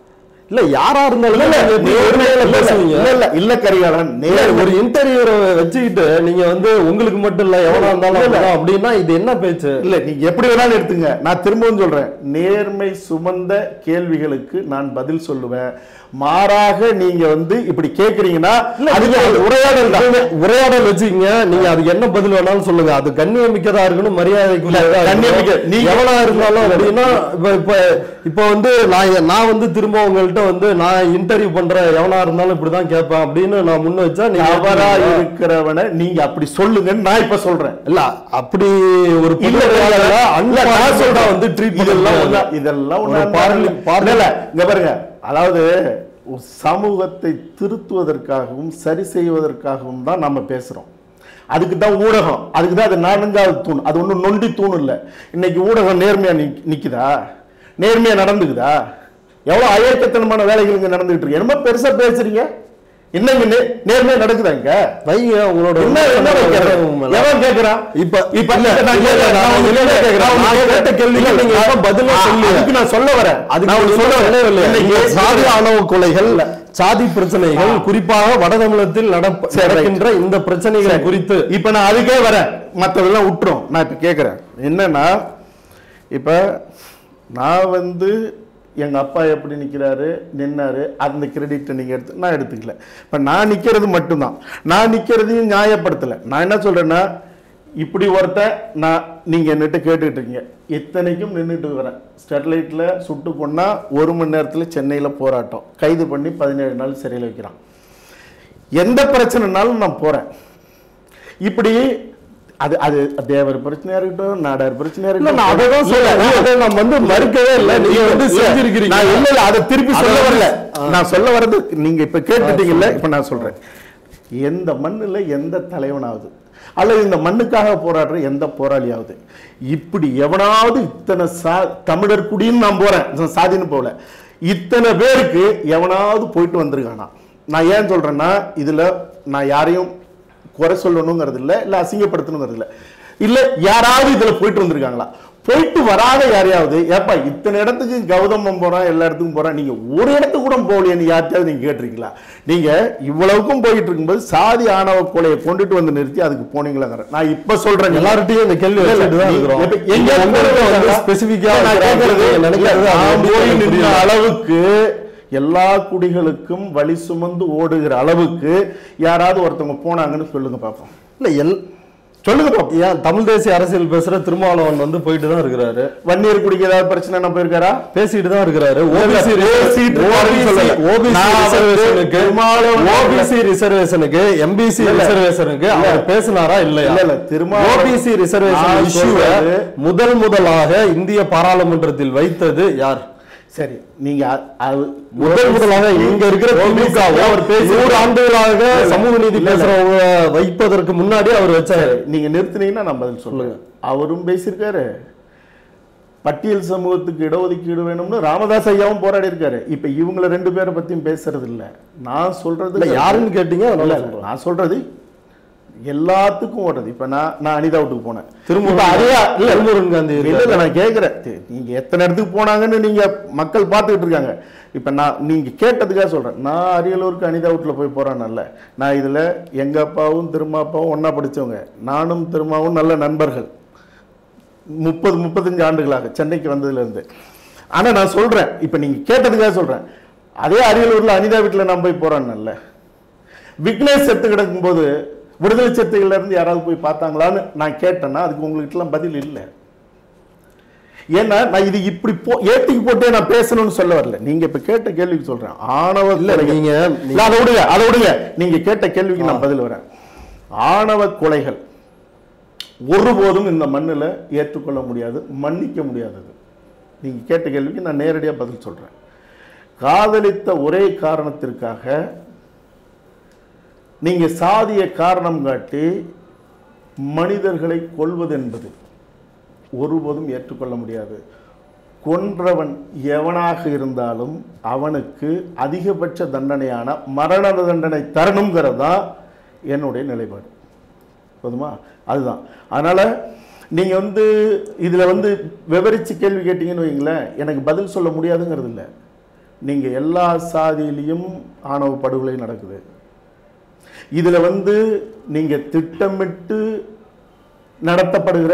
இல்ல யாரா இருந்தாலும் இல்ல, நீங்க எப்படி நேர்மை- நேர்மையில இல்ல, பேசுவீங்க இல்ல, இல்ல, இல்ல கரிகாலன் இல்ல, நேர்மை ஒரு இன்டர்வியூ வச்சுக்கிட்டு நீங்க வந்து உங்களுக்கு மட்டும் இல்ல எவனா இருந்தாலும் இல்ல, இல்ல. அப்படிதான் அப்படின்னா இது என்ன பேச்சு இல்ல நீங்க எப்படி வேணாலும் எடுத்துங்க நான் திரும்பவும் சொல்றேன் நேர்மை சுமந்த கேள்விகளுக்கு நான் பதில் சொல்லுவேன் மாறாக நீங்க வந்து இப்படி கேக்குறீங்கன்னா அதுக்கு அது உரையாடல் தான் நீங்க உரையாடல் வச்சுக்கீங்க நீங்க அதுக்கு என்ன பதில் வேணாலும் சொல்லுங்க அது கண்ணியமிக்கதா இருக்கணும் மரியாதைக்குரியதா இல்ல, கண்ணியமிக்க- இருக்கணும். நீங்க- எவனா இருந்தாலும் அப்படின்னா இப்ப இப்ப இப்ப வந்து நான் எ- நான் வந்து திரும்ப உங்கள்ட்ட வந்து நான் இன்டர்வியூ பண்றேன் எவனா இருந்தாலும் இப்படிதான் கேட்பேன் அப்படின்னு நான் முன்ன வச்சா நீங்க தவறா ஏத்துக்குவீங்களா? இருக்கிறவனை நீங்க அப்படி சொல்லுங்கன்னு நான் இப்ப சொல்றேன் இல்ல அப்படி ஒரு இல்ல, புது இல்ல, உரையாடல இல்ல, அன்பார்லிமெண்டா நான் சொல்றேன். வந்து ட்ரீட் இதெல்லாம் பண்ணலாம் ஒண்ணா- இதெல்லாம் ஒரு ஒண்ணா பார்லி- பார்லி- இல்ல, இல்ல, இங்க பாருங்க அதாவது ஒரு சமூகத்தை திருத்துவதற்காகவும் சரி செய்வதற்காகவும் தான் நம்ம பேசுறோம் அதுக்கு தான் ஊடகம் அதுக்கு தான் அது நான்காவது தூண் அது ஒன்றும் நொண்டி தூண் இல்லை இன்னைக்கு ஊடகம் நேர்மையா நிக்- நிக்குதா நேர்மையா நடந்துக்குதா எவ்வளவு அயக்கத்தனமான வேலைகள் இங்க நடந்துகிட்டு இருக்கு என்னமோ பெருசா பேசுறீங்க என்னங்க நே- நேர்மையா நடக்குதா இங்க வைங்க உங்களோட என்ன என்ன வைக்கிறது? உண்மை. எவன் கேக்குறான் இப்ப இப்ப இல்ல, நான் இல்ல, இல்ல, நான் நான் உங்களை உங்களை கேட்கிறேன். நான் நான் உங்களை கேட்ட கேள்விக்கு இல்ல, நீங்க நான் எப்ப பதிலே ஆ, சொல்லல. அதுக்கு நான் சொல்ல வரேன் அதுக்கு நான் நீங்க சொல்ல சொல்ல வரேன். வரவே இல்லை. இன்னைக்கு சாதி ஆணவ கொலைகள் சாதி பிரச்சனைகள் குறிப்பாக வட தமிழகத்தில் நடப்ப- சரி, right. நடக்கின்ற இந்த பிரச்சனைகள் சரி. குறித்து இப்ப நான் அதுக்கே வரேன் மத்ததெல்லாம் விட்டுரும் நான் இப்ப கேக்குறேன் என்னன்னா இப்ப நான் வந்து எங்க அப்பா எப்படி நிக்கிறாரு நின்னாரு அந்த கிரெடிட்டை நீங்க எடுத்து நான் எடுத்துக்கல இப்ப நான் நிக்கிறது மட்டும்தான் நான் நிக்கிறதையும் நியாயப்படுத்தல நான் என்ன சொல்றேன்னா இப்படி ஒருத்தன் நான் நீங்க என்னட்டு கேட்டுட்டு இருக்கீங்க இத்தனைக்கும் நின்றுட்டு வரேன் ஸ்டெர்லைட்ல சுட்டு கொன்னா ஒரு மணி நேரத்துல சென்னையில போராட்டம் கைது பண்ணி பதினேழு நாள் சிறையில் வைக்கிறான் எந்த பிரச்சனைனாலும் நான் போறேன் இப்படி அது அது தேவர் பிரச்சனையா இருக்கட்டும் நாடார் பிரச்சனையா இல்ல, நான் அதை தான் சொல்றேன். இல்ல, அதை நான் வந்து மறுக்கவே இல்லை. நீங்க வந்து இல்ல, செஞ்சிருக்கிறீங்க. நான் இல்ல இல்ல அதை திருப்பி அதை சொல்ல வந்து- வரல ஆ. நான் சொல்ல வர்றது நீங்க இப்ப கேட்டுட்டீங்கல்ல இப்ப நான் சொல்றேன் எந்த மண்ணுல எந்த தலைவனாவது அல்லது இந்த மண்ணுக்காக போராடுற எந்த போராளியாவது இப்படி எவனாவது இத்தனை சா தமிழர் குடின்னு நான் போறேன் நான் சாதின்னு போகல இத்தனை பேருக்கு எவனாவது போயிட்டு வந்திருக்கானா நான் ஏன் சொல்றேன்னா இதுல நான் யாரையும் குறை சொல்லணுங்கிறது இல்ல இல்ல அசிங்கப்படுத்தணுங்கிறது இல்ல இல்ல யாராவது இதுல போயிட்டு வந்திருக்காங்களா போயிட்டு வராத யாரையாவது ஏப்பா இத்தனை இடத்துக்கு கௌதமம் போறான் எல்லா இடத்துக்கும் போறான் நீங்க ஒரு இடத்துக்கு கூட போகலையேன்னு யார்ட்டையாவது நீங்க கேட்டிருக்கீங்களா நீங்க இவ்வளவுக்கும் போயிட்டு இருக்கும்போது சாதி ஆணவ கொலையை கொண்டுட்டு வந்து நிறுத்தி அதுக்கு போனீங்களாங்கிற நான் இப்ப சொல்றேன் எல்லார்ட்டையும் இந்த கேள்வி இல்ல, இல்ல, வச்சுட்டு தான் நீ- இருக்கிறோம். எப்ப- எங்க எங்க உங்களுக்கு வந்து போறீங்க? specific-ஆ நான் இருக்கிற கேட்கறது, நீங்க நினைக்கிறது அது நான் எப்படி போய் எனக்கு நின்ன புரியல. அளவுக்கு எல்லா குடிகளுக்கும் வழி சுமந்து ஓடுகிற அளவுக்கு யாராவது ஒருத்தவங்க போனாங்கன்னு சொல்லுங்க பாப்போம் இல்ல எல் சொல்லுங்க பாப்போம் ஏன் தமிழ் தேசிய அரசியல் பேசுற திருமாவளவன் வந்து போயிட்டு தான் இருக்கிறாரு வன்னியர் குடிக்கு ஏதாவது பிரச்சனை என்ன போயிருக்காரா பேசிட்டு தான் இருக்கிறாரு இல்ல, ஓபிசி பேசிட்டு இருக்காருன்னு சொல்லல. ஓபிசி நான் வந்து ரிசர்வேஷனுக்கு திருமாவளவன் ஓபிசி ரிசர்வேஷனுக்கு எம்பிசி இல்ல. ரிசர்வேஷனுக்கு அவர் பேசினாரா இல்லையா இல்ல, இல்ல, திருமாவளவன் ஓபிசி ரிசர்வேஷன் நான் இஷ்யூவை சொல்றது- முதல் முதலாக இந்திய பாராளுமன்றத்தில் வைத்தது யார் சரி நீங்க அ- அது- முதல் முதலாக இங்க இருக்கிற திமுக அவர் பேசி நூறு ஆண்டுகளாக இல்ல. சமூக நீதி இல்ல, இல்ல. பேசுறவங்க வைப்பதற்கு முன்னாடி அவர் வச்சாரு நீங்க நிறுத்துனீங்கன்னா நான் பதில் சொல்லுங்க அவரும் பேசியிருக்காரு பட்டியல் சமூகத்துக்கு இடஒதுக்கீடு வேணும்னு ராமதாஸ் ஐயாவும் போராடி இருக்காரு இப்ப இவங்கள ரெண்டு பேரை பத்தியும் பேசுறது இல்ல நான் சொல்றது இல்ல யாருன்னு கேட்டீங்க இல்ல, அதனால இல்ல, சொல்றேன். நான் சொல்றது எல்லாத்துக்கும் ஓடுறது இப்ப நான் நான் அனிதா வீட்டுக்கு போனேன் திருமுருகன் இப்ப அதே இல்ல திருமுருகன் காந்தி இல்ல இருக்காரு. இல்ல நான் கேக்குறேன் தி- நீங்க எத்தனை இடத்துக்கு போனாங்கன்னு நீங்க மக்கள் பார்த்துக்கிட்டு இருக்காங்க இப்ப நான் நீங்க கேட்டதுக்காக சொல்றேன் நான் அரியலூருக்கு அனிதா வீட்டுல போய் போறேன்ல நான் இதுல எங்க அப்பாவும் திருமாப்பாவும் ஒண்ணா படிச்சவங்க நானும் திருமாவும் நல்ல நண்பர்கள் முப்பது முப்பத்தஞ்சு ஆண்டுகளாக சென்னைக்கு வந்ததுல இருந்து ஆனா நான் சொல்றேன் இப்ப நீங்க கேட்டதுக்காக சொல்றேன் அதே அரியலூர்ல அனிதா வீட்டுல நான் போய் போறேன்ல விக்னேஷ் செத்து கிடக்கும்போது விடுதலை சிறுத்தைகள்ல இருந்து யாராவது போய் பார்த்தாங்களான்னு நான் கேட்டேன்னா அதுக்கு உங்களுக்குலாம் பதில் இல்லை ஏன்னா நான் இது இப்படி போ ஏத்திக்கு போட்டே நான் பேசணும்னு சொல்ல வரல நீங்க இப்ப கேட்ட கேள்விக்கு சொல்றேன் ஆணவ இல்ல கொலைகள். நீங்க இல்ல, அதை விடுங்க அதை விடுங்க நீங்க கேட்ட கேள்விக்கு நான் பதில் வரேன் ஆணவ கொலைகள் ஒருபோதும் இந்த மண்ணுல ஏற்றுக்கொள்ள முடியாது மன்னிக்க முடியாதது நீங்க கேட்ட கேள்விக்கு நான் நேரடியா பதில் சொல்றேன் காதலித்த ஒரே காரணத்திற்காக நீங்க சாதிய காரணம் காட்டி மனிதர்களை கொல்வது என்பது ஒருபோதும் ஏற்றுக்கொள்ள முடியாது கொன்றவன் எவனாக இருந்தாலும் அவனுக்கு அதிகபட்ச தண்டனையான மரண தண்டனை தரணுங்கிறது தான் என்னுடைய நிலைப்பாடு போதுமா அதுதான் அதனால நீங்க வந்து இதுல வந்து விவரிச்சு கேள்வி கேட்டீங்கன்னு வைங்களேன் எனக்கு பதில் சொல்ல முடியாதுங்கிறது இல்லை நீங்க எல்லா சாதியிலையும் ஆணவ படுகொலை நடக்குது இதுல வந்து நீங்க திட்டமிட்டு நடத்தப்படுகிற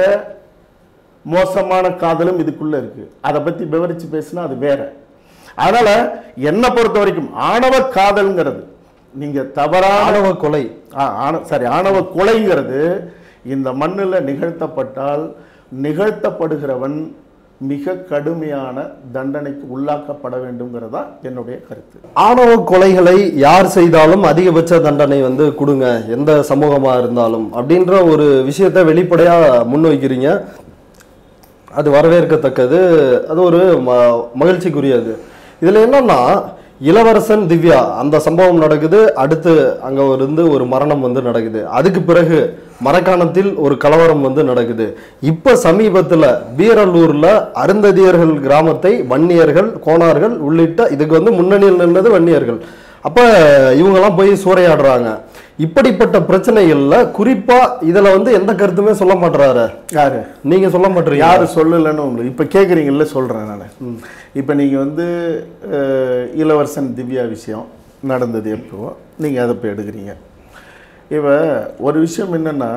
மோசமான காதலும் இதுக்குள்ள இருக்கு அதை பத்தி விவரிச்சு பேசினா அது வேற அதனால என்னை பொறுத்த வரைக்கும் ஆணவ காதல்ங்கிறது நீங்க தவறான ஆணவ கொலை ஆ, ஆண சரி ஆணவ கொலைங்கிறது இந்த மண்ணில் நிகழ்த்தப்பட்டால் நிகழ்த்தப்படுகிறவன் மிக கடுமையான தண்டனைக்கு உள்ளாக்கப்பட வேண்டும்ங்கிறது தான் என்னுடைய கருத்து ஆணவ கொலைகளை யார் செய்தாலும் அதிகபட்ச தண்டனை வந்து கொடுங்க எந்த சமூகமா இருந்தாலும் அப்படின்ற ஒரு விஷயத்தை வெளிப்படையா முன்வைக்கிறீங்க அது வரவேற்கத்தக்கது அது ஒரு ம- மகிழ்ச்சிக்குரியது இதுல என்னன்னா இளவரசன் திவ்யா அந்த சம்பவம் நடக்குது அடுத்து அங்க இருந்து ஒரு மரணம் வந்து நடக்குது அதுக்கு பிறகு மரக்காணத்தில் ஒரு கலவரம் வந்து நடக்குது இப்ப சமீபத்துல வீரலூர்ல அருந்ததியர்கள் கிராமத்தை வன்னியர்கள் கோணார்கள் உள்ளிட்ட இதுக்கு வந்து முன்னணியில் நின்றது வன்னியர்கள் அப்ப இவங்கெல்லாம் போய் சூறையாடுறாங்க இப்படிப்பட்ட பிரச்சனைகள்ல குறிப்பா இதுல வந்து எந்த கருத்துமே சொல்ல மாட்டாரு யாரு நீங்க சொல்ல மாட்டீங்க யாரு சொல்லலைன்னு உங்களுக்கு இப்போ கேட்குறீங்கல்ல சொல்கிறேன் நான் இப்போ நீங்கள் வந்து அஹ், இளவரசன் திவ்யா விஷயம் நடந்தது எப்போ நீங்கள் அதை இப்போ எடுக்கிறீங்க இப்போ ஒரு விஷயம் என்னென்னா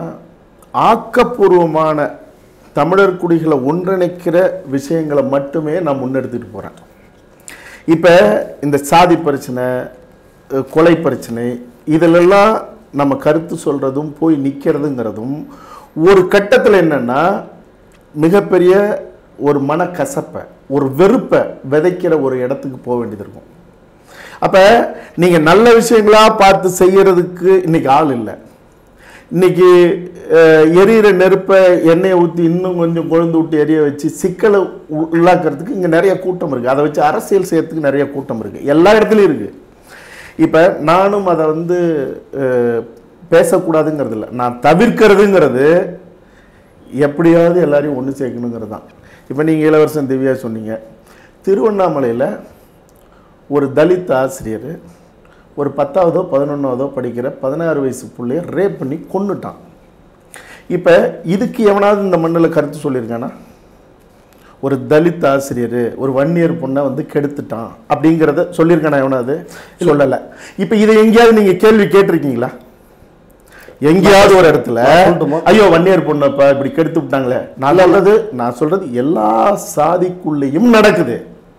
ஆக்கப்பூர்வமான தமிழர் குடிகளை ஒன்றிணைக்கிற விஷயங்களை மட்டுமே நான் முன்னெடுத்துட்டு போகிறேன் இப்போ இந்த சாதி பிரச்சனை அஹ், கொலை பிரச்சனை இதிலெல்லாம் நம்ம கருத்து சொல்கிறதும் போய் நிற்கிறதுங்கிறதும் ஒரு கட்டத்தில் என்னென்னா மிகப்பெரிய ஒரு மனக்கசப்பை ஒரு வெறுப்பை விதைக்கிற ஒரு இடத்துக்கு போக வேண்டியது இருக்கும் அப்போ நீங்கள் நல்ல விஷயங்களா பார்த்து செய்யறதுக்கு இன்னைக்கு ஆள் இல்லை இன்னைக்கு அஹ், எரியிற நெருப்பை எண்ணெயை ஊற்றி இன்னும் கொஞ்சம் கொழுந்து விட்டு எரிய வச்சு சிக்கலை உ- உள்ளாக்குறதுக்கு இங்கே நிறைய கூட்டம் இருக்குது அதை வச்சு அரசியல் செய்யறதுக்கு நிறைய கூட்டம் இருக்குது எல்லா இடத்துலையும் இருக்குது இப்போ நானும் அதை வந்து அஹ், பேசக்கூடாதுங்கிறது இல்லை நான் தவிர்க்கிறதுங்கிறது எப்படியாவது எல்லாரையும் ஒன்று சேர்க்கணுங்கிறது தான் இப்போ நீங்கள் இளவரசன் திவ்யா சொன்னீங்க திருவண்ணாமலையில் ஒரு தலித் ஆசிரியர் ஒரு பத்தாவதோ பதினொன்றாவதோ படிக்கிற பதினாறு வயசு பிள்ளைய ரேப் பண்ணி கொன்னுட்டான் இப்போ இதுக்கு எவனாவது இந்த மண்ணில் கருத்து சொல்லியிருக்கானா ஒரு தலித் ஆசிரியர் ஒரு வன்னியர் பொண்ணை வந்து கெடுத்துட்டான் அப்படிங்கிறத சொல்லியிருக்கானா எவனாவது சொல்லலை இப்போ இதை எங்கேயாவது நீங்கள் கேள்வி கேட்டிருக்கீங்களா எங்கேயாவது ஒரு இடத்துல சொல்லட்டுமா? ஐயோ வன்னியர் பொண்ணப்பா இப்படி கெடுத்து விட்டாங்களே நான் சொல்றது நான் சொல்றது எல்லா சாதிக்குள்ளேயும் நடக்குது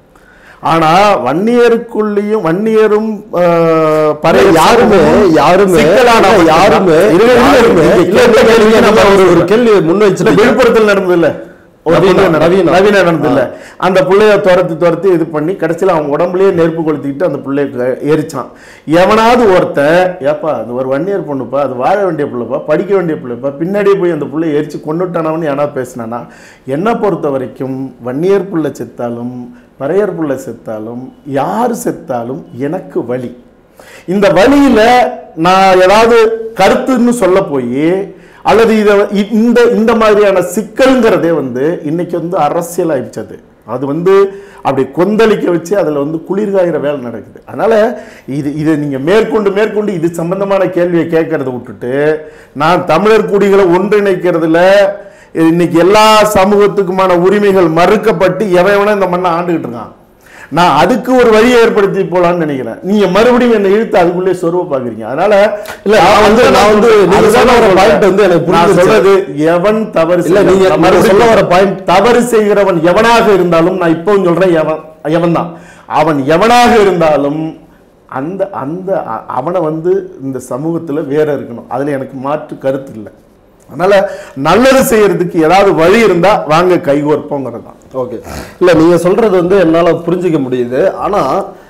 ஆனா வன்னியருக்குள்ளேயும் வன்னியரும் ஆஹ், பறைய யாருமே யாருமே சிக்கலான இல்ல, யாருமே இருங்க, இருங்க, யாருமே இருங்க. இல்ல, இல்ல, இல்ல, இல்ல, நம்ம ஒரு ஒரு கேள்வி முன் இந்த வச்சுட்டு விழுப்புரத்தில் நடந்தது இல்ல ஒரு நவீனா, புள்ள நடந்தது. நவீனா. நவீனா நடந்தது இல்ல அந்த புள்ளைய துரத்தி துரத்தி இது பண்ணி கடைசியில் அவன் உடம்புலயே நெருப்பு கொளுத்திக்கிட்டு அந்த புள்ளைய க- எரிச்சான் எவனாவது ஒருத்தன் ஏப்பா அது ஒரு வன்னியர் பொண்ணுப்பா அது வாழ வேண்டிய பிள்ளைப்பா படிக்க வேண்டிய பிள்ளைப்பா பின்னாடியே போய் அந்த புள்ளைய எரிச்சு கொண்டுட்டானவன்னு ஏன்னா பேசினானா என்னை பொறுத்த வரைக்கும் வன்னியர் புள்ள செத்தாலும் பறையர் புள்ள செத்தாலும் யார் செத்தாலும் எனக்கு வலி இந்த வழியில நான் ஏதாவது கருத்துன்னு சொல்ல போய் அல்லது இதை இ- இந்த இந்த மாதிரியான சிக்கல்ங்கிறதே வந்து இன்னைக்கு வந்து அரசியல் ஆயிடுச்சு அது அது வந்து அப்படி கொந்தளிக்க வச்சு அதில் வந்து குளிர்காயிற வேலை நடக்குது அதனால இது இதை நீங்கள் மேற்கொண்டு மேற்கொண்டு இது சம்பந்தமான கேள்வியை கேட்கறத விட்டுட்டு நான் தமிழர் குடிகளை ஒன்றிணைக்கிறதுல இன்னைக்கு எல்லா சமூகத்துக்குமான உரிமைகள் மறுக்கப்பட்டு எவன் எவனோ இந்த மண்ணை ஆண்டுகிட்டு இருக்கான் நான் அதுக்கு ஒரு வழியை ஏற்படுத்தி போலாம்னு நினைக்கிறேன் நீங்க மறுபடியும் என்னை இழுத்து அதுக்குள்ளே சொருவ பாக்குறீங்க அதனால இல்ல, நான் வந்து- நான் வந்து நீங்க அதுதான் சொல்ல வர சொல்றேன். point வந்து எனக்கு நான் புரிஞ்சிருச்சு. சொல்றது எவன் தவறு இல்ல, நீங்க- செய்யறான். நீங்க மறுபடியும் சொல்ல வர point- தவறு செய்கிறவன் எவனாக இருந்தாலும் நான் இப்பவும் சொல்றேன் எவன் எவன் தான் அவன் எவனாக இருந்தாலும் அந்த அந்த அ- அவனை வந்து இந்த சமூகத்துல வேற இருக்கணும் அதுல எனக்கு மாற்று கருத்து இல்லை அதனால நல்லது செய்யறதுக்கு ஏதாவது வழி இருந்தா வாங்க கைகோர்ப்போங்கிறது தான் ஓகே இல்ல நீங்க சொல்றது வந்து என்னால புரிஞ்சுக்க முடியுது ஆனா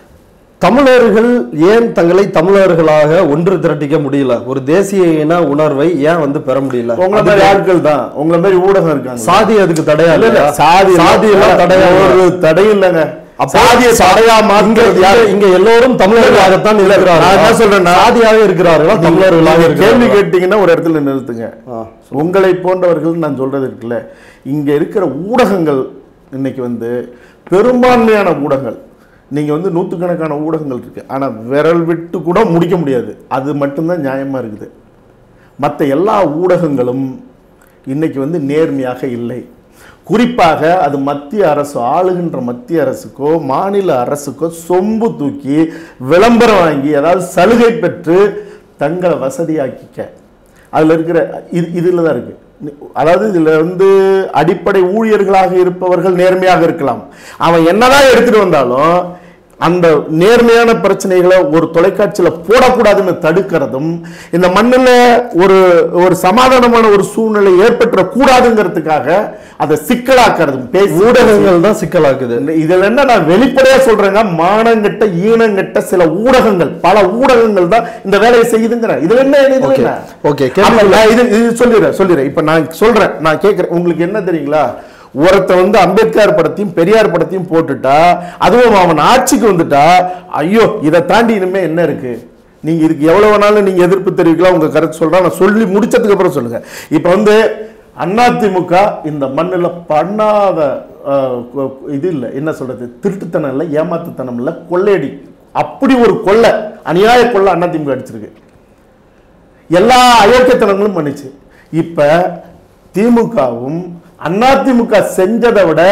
தமிழர்கள் ஏன் தங்களை தமிழர்களாக ஒன்று திரட்டிக்க முடியல ஒரு தேசிய இன உணர்வை ஏன் வந்து பெற முடியல உங்களை மாதிரி ஆட்கள் தான் உங்களை மாதிரி ஊடகம் இருக்காங்க சாதி அதுக்கு தடையா இல்ல, இல்ல, இல்லையா? சாதி சாதி எல்லாம் தடையா ஒரு தடையும் இல்லைங்க அப்போ சாதியை தடையா இங்க மாத்துறது யாரு? இங்க எல்லோரும் தமிழர்களாகத்தான் இருக்கிறார்கள் நான் என்ன சொல்றேன்னா, சாதியாக இருக்கிறார்களா தமிழர்களாக நீங்க கேள்வி இருக்கிறார்களா கேட்டீங்கன்னா ஒரு இடத்துல நிறுத்துங்க ஆ. உங்களை போன்றவர்கள் நான் சொல்றது இருக்குல்ல இங்க இருக்கிற ஊடகங்கள் இன்னைக்கு வந்து பெரும்பான்மையான ஊடகங்கள் நீங்க வந்து நூற்றுக்கணக்கான ஊடகங்கள் இருக்கு ஆனா விரல் விட்டு கூட முடிக்க முடியாது அது மட்டும்தான் நியாயமா இருக்குது மற்ற எல்லா ஊடகங்களும் இன்னைக்கு வந்து நேர்மையாக இல்லை குறிப்பாக அது மத்திய அரசு ஆளுகின்ற மத்திய அரசுக்கோ மாநில அரசுக்கோ சொம்பு தூக்கி விளம்பரம் வாங்கி அதாவது சலுகை பெற்று தங்களை வசதியாக்கிக்க அதில் இருக்கிற இது இதில் தான் இருக்கு அதாவது இதில் வந்து அடிப்படை ஊழியர்களாக இருப்பவர்கள் நேர்மையாக இருக்கலாம் அவன் என்னதான் எடுத்துட்டு வந்தாலும் அந்த நேர்மையான பிரச்சனைகளை ஒரு தொலைக்காட்சியில் போடக்கூடாதுன்னு தடுக்கிறதும் இந்த மண்ணில் ஒரு ஒரு சமாதானமான ஒரு சூழ்நிலை ஏற்பட்டுற கூடாதுங்கிறதுக்காக அதை சிக்கலாக்குறதும் பேசி ஊடகங்கள் தான் சிக்கலாக்குது இந்த- இதுல என்ன நான் வெளிப்படையா சொல்றேங்க மானங்கெட்ட ஈனங்கெட்ட சில ஊடகங்கள் பல ஊடகங்கள் தான் இந்த வேலையை செய்யுதுங்கிறேன் இதுல என்ன இதுல Okay. என்ன? Okay, ஆமா, நான் இது இது சொல்லிடுறேன் சொல்லிடுறேன் இப்ப நான் சொல்றேன் நான் கேட்கிறேன் உங்களுக்கு என்ன தெரியுங்களா ஒருத்த வந்து அம்பேத்கர் படத்தையும் பெரியார் படத்தையும் போட்டுட்டா அதுவும் அவன் ஆட்சிக்கு வந்துட்டா ஐயோ இதை தாண்டி இனிமே என்ன இருக்கு நீங்க இதுக்கு எவ்வளவு வேணாலும் நீங்க எதிர்ப்பு தெரிவிக்கலாம் உங்க கருத்து சொல்றேன் நான் சொல்லி முடிச்சதுக்கு அப்புறம் சொல்லுங்க இப்ப வந்து அதிமுக இந்த மண்ணில் பண்ணாத அஹ், கொ- இது இல்லை என்ன சொல்றது திருட்டுத்தனம் இல்லை ஏமாத்துத்தனம் இல்லை கொள்ளையடி அப்படி ஒரு கொள்ளை அநியாய கொள்ளை அதிமுக அடிச்சிருக்கு எல்லா அயோக்கியத்தனங்களும் பண்ணிச்சு இப்ப திமுகவும் அதிமுக செஞ்சதை விட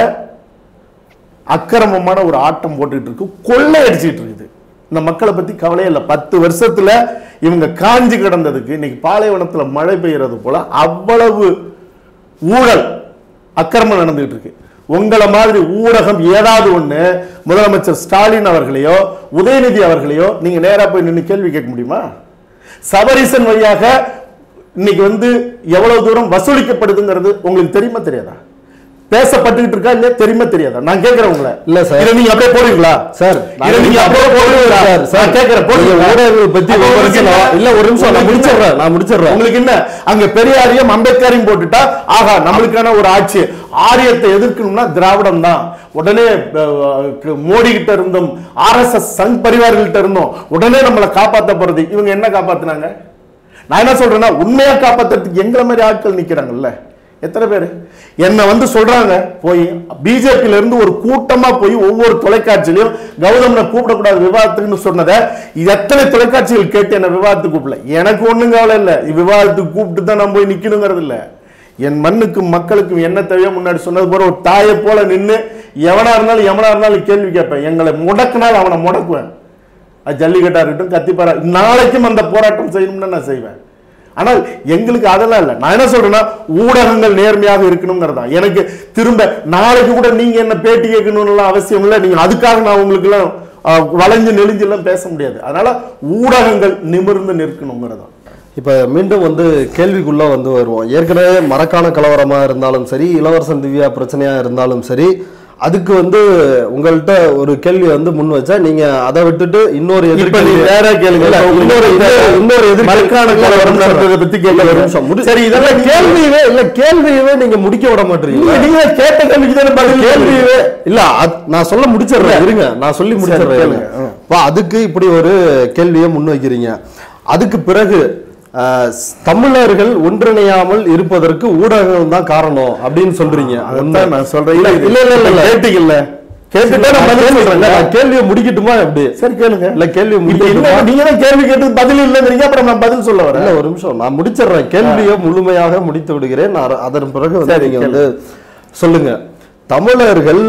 அக்கிரமமான ஒரு ஆட்டம் போட்டுட்டு இருக்கு கொள்ளை அடிச்சிட்டு இருக்குது இந்த மக்களை பத்தி கவலையே இல்லை பத்து வருஷத்துல இவங்க காஞ்சி கிடந்ததுக்கு இன்னைக்கு பாலைவனத்துல மழை பெய்யறது போல அவ்வளவு ஊழல் அக்கிரமம் நடந்துகிட்டு இருக்கு உங்களை மாதிரி ஊடகம் ஏதாவது ஒண்ணு முதலமைச்சர் ஸ்டாலின் அவர்களையோ உதயநிதி அவர்களையோ நீங்க நேரா போய் நின்று கேள்வி கேட்க முடியுமா சபரிசன் வழியாக இன்னைக்கு வந்து எவ்வளவு தூரம் வசூலிக்கப்படுதுங்கிறது உங்களுக்கு தெரியுமா தெரியாதா பேசப்பட்டுக்கிட்டு இருக்கா இல்லையா தெரியுமா தெரியாதா நான் கேட்கிறேன் உங்களை இல்ல சார். இதை நீங்க அப்படியே போடுவீங்களா சார் இதை நீங்க அப்படியே போடுவீங்களா சார், சார். நான் கேட்கிறேன் போடுவீங்களா? நீங்க ஊடகங்கள் பத்தி அப்ப உங்களுக்கு விமர்சனம் என்ன? இல்ல, ஒரு நிமிஷம், நான் உங்களுக்கு என்ன? முடிச்சிடுறேன், நான் முடிச்சிடுறேன். உங்களுக்கு என்ன அங்க பெரியாரையும் அம்பேத்கரையும் போட்டுட்டா ஆகா நம்மளுக்கான ஒரு ஆட்சி ஆரியத்தை எதிர்க்கணும்னா திராவிடம் தான் உடனே அஹ், மோடி கிட்ட இருந்தும் ஆர்எஸ்எஸ் சங் பரிவார்கள்ட்ட இருந்தும் உடனே நம்மளை காப்பாத்த போறது இவங்க என்ன காப்பாத்துனாங்க நான் என்ன சொல்றேன்னா உண்மையா காப்பாத்துறதுக்கு எங்களை மாதிரி ஆட்கள் நிக்கிறாங்கல்ல எத்தனை பேர் என்ன வந்து சொல்றாங்க போய் பிஜேபியில இருந்து ஒரு கூட்டமா போய் ஒவ்வொரு தொலைக்காட்சியிலையும் கௌதம்னை கூப்பிடக்கூடாது விவாதத்துக்குன்னு சொன்னதை எத்தனை தொலைக்காட்சிகள் கேட்டு என்ன விவாதத்துக்கு கூப்பிடல எனக்கு ஒண்ணும் கவலை இல்லை விவாதத்துக்கு கூப்பிட்டு தான் நான் போய் நிக்கணுங்கிறது இல்ல என் மண்ணுக்கும் மக்களுக்கும் என்ன தேவையோ முன்னாடி சொன்னது போல ஒரு தாயை போல நின்னு எவனா இருந்தாலும் எவனா இருந்தாலும் கேள்வி கேட்பேன் எங்களை முடக்குனால் அவனை முடக்குவேன் அது ஜல்லிக்கட்டா இருக்கட்டும் கத்திப்பாரா நாளைக்கும் அந்த போராட்டம் செய்யணும்னு நான் செய்வேன் ஆனால் எங்களுக்கு அதெல்லாம் இல்லை நான் என்ன சொல்றேன்னா ஊடகங்கள் நேர்மையாக இருக்கணுங்கிறதா எனக்கு திரும்ப நாளைக்கு கூட நீங்க என்ன பேட்டி கேட்கணும்னு அவசியம் இல்லை நீங்க அதுக்காக நான் உங்களுக்கு எல்லாம் அஹ், வளைஞ்சு நெளிஞ்சு எல்லாம் பேச முடியாது அதனால ஊடகங்கள் நிமிர்ந்து நிற்கணுங்கிறதா இப்ப மீண்டும் வந்து கேள்விக்குள்ள வந்து வருவோம் ஏற்கனவே மரக்கான கலவரமா இருந்தாலும் சரி இளவரசன் திவ்யா பிரச்சனையா இருந்தாலும் சரி அதுக்கு வந்து உங்கள்கிட்ட ஒரு கேள்வி வந்து முன் வச்சா நீங்க அதை விட்டுட்டு இன்னொரு இப்ப எதிர்கேள்வி நீ வேற கேளுங்க. இல்ல, இப்ப இன்னொரு உங்களுக்கு இன்னொரு- இன்னொரு எதிர்கேள்வி மரக்கான கலவரம் நடந்ததை பத்தி கேட்க இல்ல, ஒரு ஒரு நிமிஷம் முடி- சரி, இதெல்லாம் இல்ல, கேள்வியவே இல்ல கேள்வியவே நீங்க முடிக்க விட மாட்டீங்க நீங்க- நீங்க கேட்ட கேள்விக்கு தானே பதில் கேள்வியே இல்ல அது- நான் சொல்ல முடிச்சிடுறேன் இருங்க நான் சொல்லி முடிச்சிடுறேன் கேளுங்க. இருங்க. அப்ப அதுக்கு இப்படி ஒரு கேள்வியை முன்வைக்கிறீங்க அதுக்கு பிறகு அஹ், ஸ்- தமிழர்கள் ஒன்றிணையாமல் இருப்பதற்கு ஊடகங்கள் தான் காரணம் அப்படின்னு சொல்றீங்க அதான் நான் சொல்றேன் இல்ல இல்ல, இல்ல, இல்ல, இல்ல. கேட்டீங்கல்ல கேட்டுட்டா நான் பதில் கேள்வி- சொல்றேன் இல்ல, நான் கேள்வியை முடிக்கட்டுமா எப்படி சரி கேளுங்க இல்ல கேள்வி இப்ப முடிக்கட்டுமா என்ன நீங்க தான் கேள்வி கேட்டு பதில் இல்லைங்கிறீங்க அப்புறம் நான் பதில் சொல்ல வரேன் இல்ல ஒரு நிமிஷம் நான் முடிச்சிடுறேன் கேள்வியை முழுமையாக முடித்து விடுகிறேன் நான் அதன் பிறகு வந்து சரி, நீங்க வந்து சொல்லுங்க தமிழர்கள்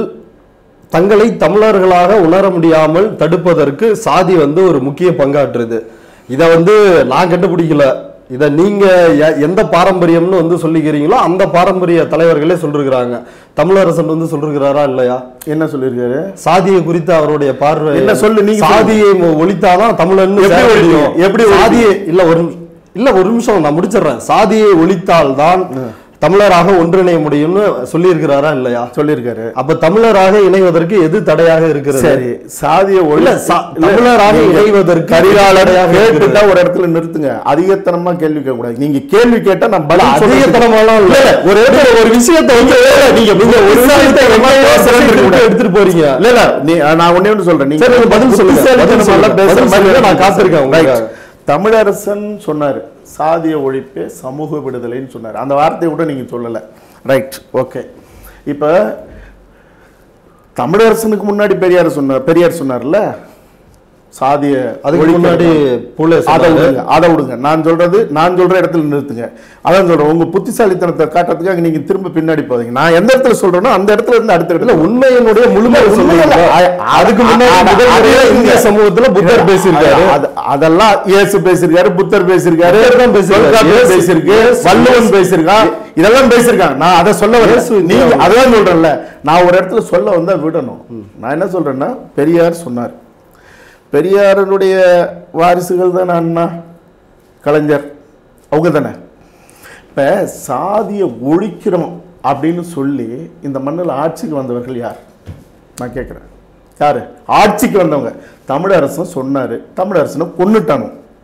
தங்களை தமிழர்களாக உணர முடியாமல் தடுப்பதற்கு சாதி வந்து ஒரு முக்கிய பங்காற்றுது இதை வந்து நான் கண்டுபிடிக்கல இதை நீங்க எ- எந்த பாரம்பரியம்னு வந்து சொல்லிக்கிறீங்களோ அந்த பாரம்பரிய தலைவர்களே சொல்லிருக்கிறாங்க தமிழரசன் வந்து சொல்லிருக்கிறாரா இல்லையா என்ன சொல்லிருக்காரு சாதியை குறித்து அவருடைய பார்வை என்ன சொல்லு, நீங்க சாதியை மொ- ஒழித்தாதான் தமிழன் எப்படி சேர ஒழிப்பீங்க? முடியும். எப்படி ஒழிப்பீங்க? சாதியை இல்ல ஒரு நிமி- இல்ல ஒரு நிமிஷம் நான் முடிச்சிடுறேன் சாதியை ஒழித்தால் தான் தமிழராக ஒன்றிணைய முடியும்னு சொல்லி இருக்கிறாரா இல்லையா சொல்லிருக்காரு அப்ப தமிழராக இணைவதற்கு எது தடையாக இருக்கிறது சரி சாதிய ஒளி இல்ல, சா- தமிழராக இணைவதற்கு கரிகாலர் தடையாக கேட்டுட்டா இருக்கிறது. ஒரு இடத்துல நிறுத்துங்க அதிகத்தனமா கேள்வி கேட்க கூடாது நீங்க கேள்வி கேட்டா நான் பதில் சொல்றதுக்கு- அதிகத்தனமாலாம் இல்ல. இல்ல, ஒரு இடத்துல ஒரு விஷயத்தை வந்து நீங்க நீங்க ஒரு விஷயத்தை எங்கேயோ சிலருக்கு எடுத்துட்டு போறீங்க இல்ல இல்ல நீ நான் ஒண்ணே ஒண்ணு சொல்றேன் நீங்க சரி, நீங்க பதில் சொல்லுங்க. புத்திசாலித்தனமா பதில் சொல்லுங்க. பேசுற பதில் மாதிரி சொல்லுங்க. நான் இருக்கு. காத்திருக்கேன் உங்களுக்காக. Right. தமிழரசன் சொன்னாரு சாதிய ஒழிப்பே சமூக விடுதலைன்னு சொன்னாரு அந்த வார்த்தையை கூட நீங்க சொல்லல ரைட் ஓகே இப்ப தமிழரசனுக்கு முன்னாடி பெரியார் சொன்னார் பெரியார் சொன்னார்ல சாதிய அதுக்கு ஒழிக்கிறது முன்னாடி பூலே அதை சொன்னாரு. விடுங்க அதை விடுங்க நான் சொல்றது நான் சொல்ற இடத்துல நிறுத்துங்க அதான் சொல்றேன் உங்க புத்திசாலித்தனத்தை காட்டுறதுக்காக நீங்க திரும்ப பின்னாடி போதீங்க நான் எந்த இடத்துல சொல்றேனோ அந்த இடத்துல இருந்து அடுத்த இல்ல இடத்துல உண்மையினுடைய முழுமை இல்ல, உண்மை இல்ல. சொல்றீங்க. அ- அதுக்கு அ- முன்னாடி அ- முதல் அது முறையா இல்ல. இந்திய சமூகத்துல புத்தர் பேசியிருக்காரு அது- அதெல்லாம் இயேசு பேசியிருக்காரு புத்தர் பேசியிருக்காரு புத்தர் தான் பேசியிருக்காரு. தொல்காப்பியர் இயேசு- பேசியிருக்கு இயேசு- வள்ளுவன் பேசியிருக்கான் இதெல்லாம் பேசியிருக்காங்க நான் அதை சொல்ல வரல இயேசு நீங்க இந்தியாவுல- அதான் சொல்றேன்ல நான் ஒரு இடத்துல சொல்ல வந்தா விடணும் நான் என்ன சொல்றேன்னா பெரியார் சொன்னார் பெரியாரனுடைய வாரிசுகள் தானே அண்ணா கலைஞர் அவங்க தானே இப்போ சாதியை ஒழிக்கிறோம் அப்படின்னு சொல்லி இந்த மண்ணில் ஆட்சிக்கு வந்தவர்கள் யார் நான் கேட்குறேன் யார் ஆட்சிக்கு வந்தவங்க தமிழரசன் சொன்னார் தமிழரசனை கொன்னுட்டாங்க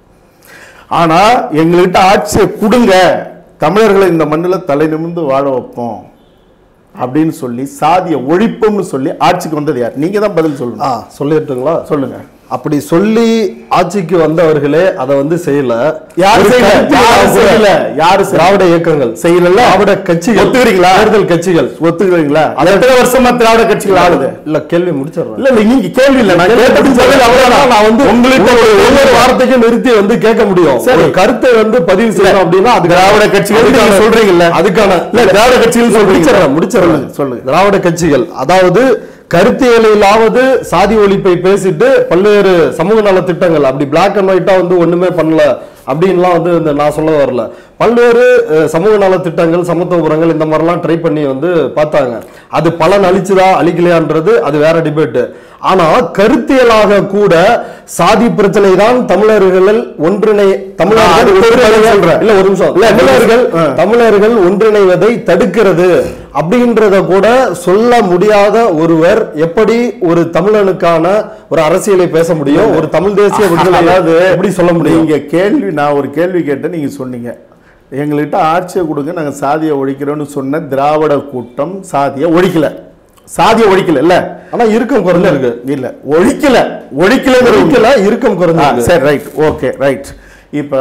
ஆனால் எங்கள்கிட்ட ஆட்சியை கொடுங்க தமிழர்களை இந்த மண்ணில் தலை நிமிர்ந்து வாழ வைப்போம் அப்படின்னு சொல்லி சாதியை ஒழிப்போம்னு சொல்லி ஆட்சிக்கு வந்தது யார் நீங்க தான் பதில் சொல்லணும் ஆ சொல்லிட்டுங்களா சொல்லுங்க அப்படி சொல்லி ஆட்சிக்கு வந்தவர்களே அதை வந்து செய்யல யாரு ஒரு செய்யல? கருத்து யாரு கூட செய்யல? யாரு செய்யல? திராவிட இயக்கங்கள் செய்யல திராவிட கட்சிகள் ஒத்துக்கிறீங்களா? தேர்தல் கட்சிகள் ஒத்துக்கிறீங்களா அது எத்தனை வருஷமா திராவிட கட்சிகள் ஆளுது இல்ல கேள்வி முடிச்சிடுறேன் இல்ல இல்ல நீங்க கேள்வி இல்ல நான் கேட்டது பதில் அவ்வளவுதான் நான் வந்து உங்கள்கிட்ட உங்களுக்கு ஒரு ஒவ்வொரு வார்த்தைக்கும் நிறுத்தி வந்து கேட்க முடியும் சரி. ஒரு கருத்தை வந்து பதிவு செய்யணும் அப்படின்னா அது திராவிட கட்சிகள் நீங்க அதுக்கான- சொல்றீங்கல்ல? அதுக்கான இல்ல திராவிட கட்சிகள் சொல்றீங்க முடிச்சிடுறேன் முடிச்சிடுறேன் சொல்லுங்க, சொல்லுங்க. திராவிட கட்சிகள் அதாவது கருத்தியலிலாவது சாதி ஒழிப்பை பேசிட்டு பல்வேறு சமூக நல திட்டங்கள் அப்படி பிளாக் அண்ட் ஒயிட்டா வந்து ஒண்ணுமே பண்ணல அப்படின்லாம் வந்து இந்த நான் சொல்ல வரல பல்வேறு அஹ், சமூக நல திட்டங்கள் சமத்துவபுரங்கள் இந்த மாதிரிலாம் ட்ரை பண்ணி வந்து பார்த்தாங்க அது பலன் அளிச்சுதா அளிக்கலையான்றது அது வேற டிபேட் ஆனா கருத்தியலாக கூட சாதி பிரச்சனை தான் தமிழர்கள் ஒன்றிணை நான் அது தமிழர்கள் ஒரு பதில் சொல்றேன். இல்ல ஒரு நிமிஷம் இல்ல, தமிழர்கள் ஆ. தமிழர்கள் ஒன்றிணைவதை தடுக்கிறது அப்படின்றத கூட சொல்ல முடியாத ஒருவர் எப்படி ஒரு தமிழனுக்கான ஒரு அரசியலை பேச முடியும் ஒரு தமிழ் தேசிய விடுதலை அதாவது எப்படி சொல்ல முடியும் நீங்க கேள்வி நான் ஒரு கேள்வி கேட்டேன் நீங்க சொன்னீங்க எங்கள்கிட்ட ஆட்சியை கொடுங்க நாங்க சாதியை ஒழிக்கிறோம்னு சொன்ன திராவிட கூட்டம் சாதியை ஒழிக்கல சாதியை ஒழிக்கல இல்ல ஆனா இருக்கும் குறைஞ்சு இருக்கு இல்ல ஒழிக்கல ஒழிக்கல ஒழிக்கல இருக்கும் குறைஞ்சு இருக்கு சரி ரைட் ஓகே ரைட் இப்ப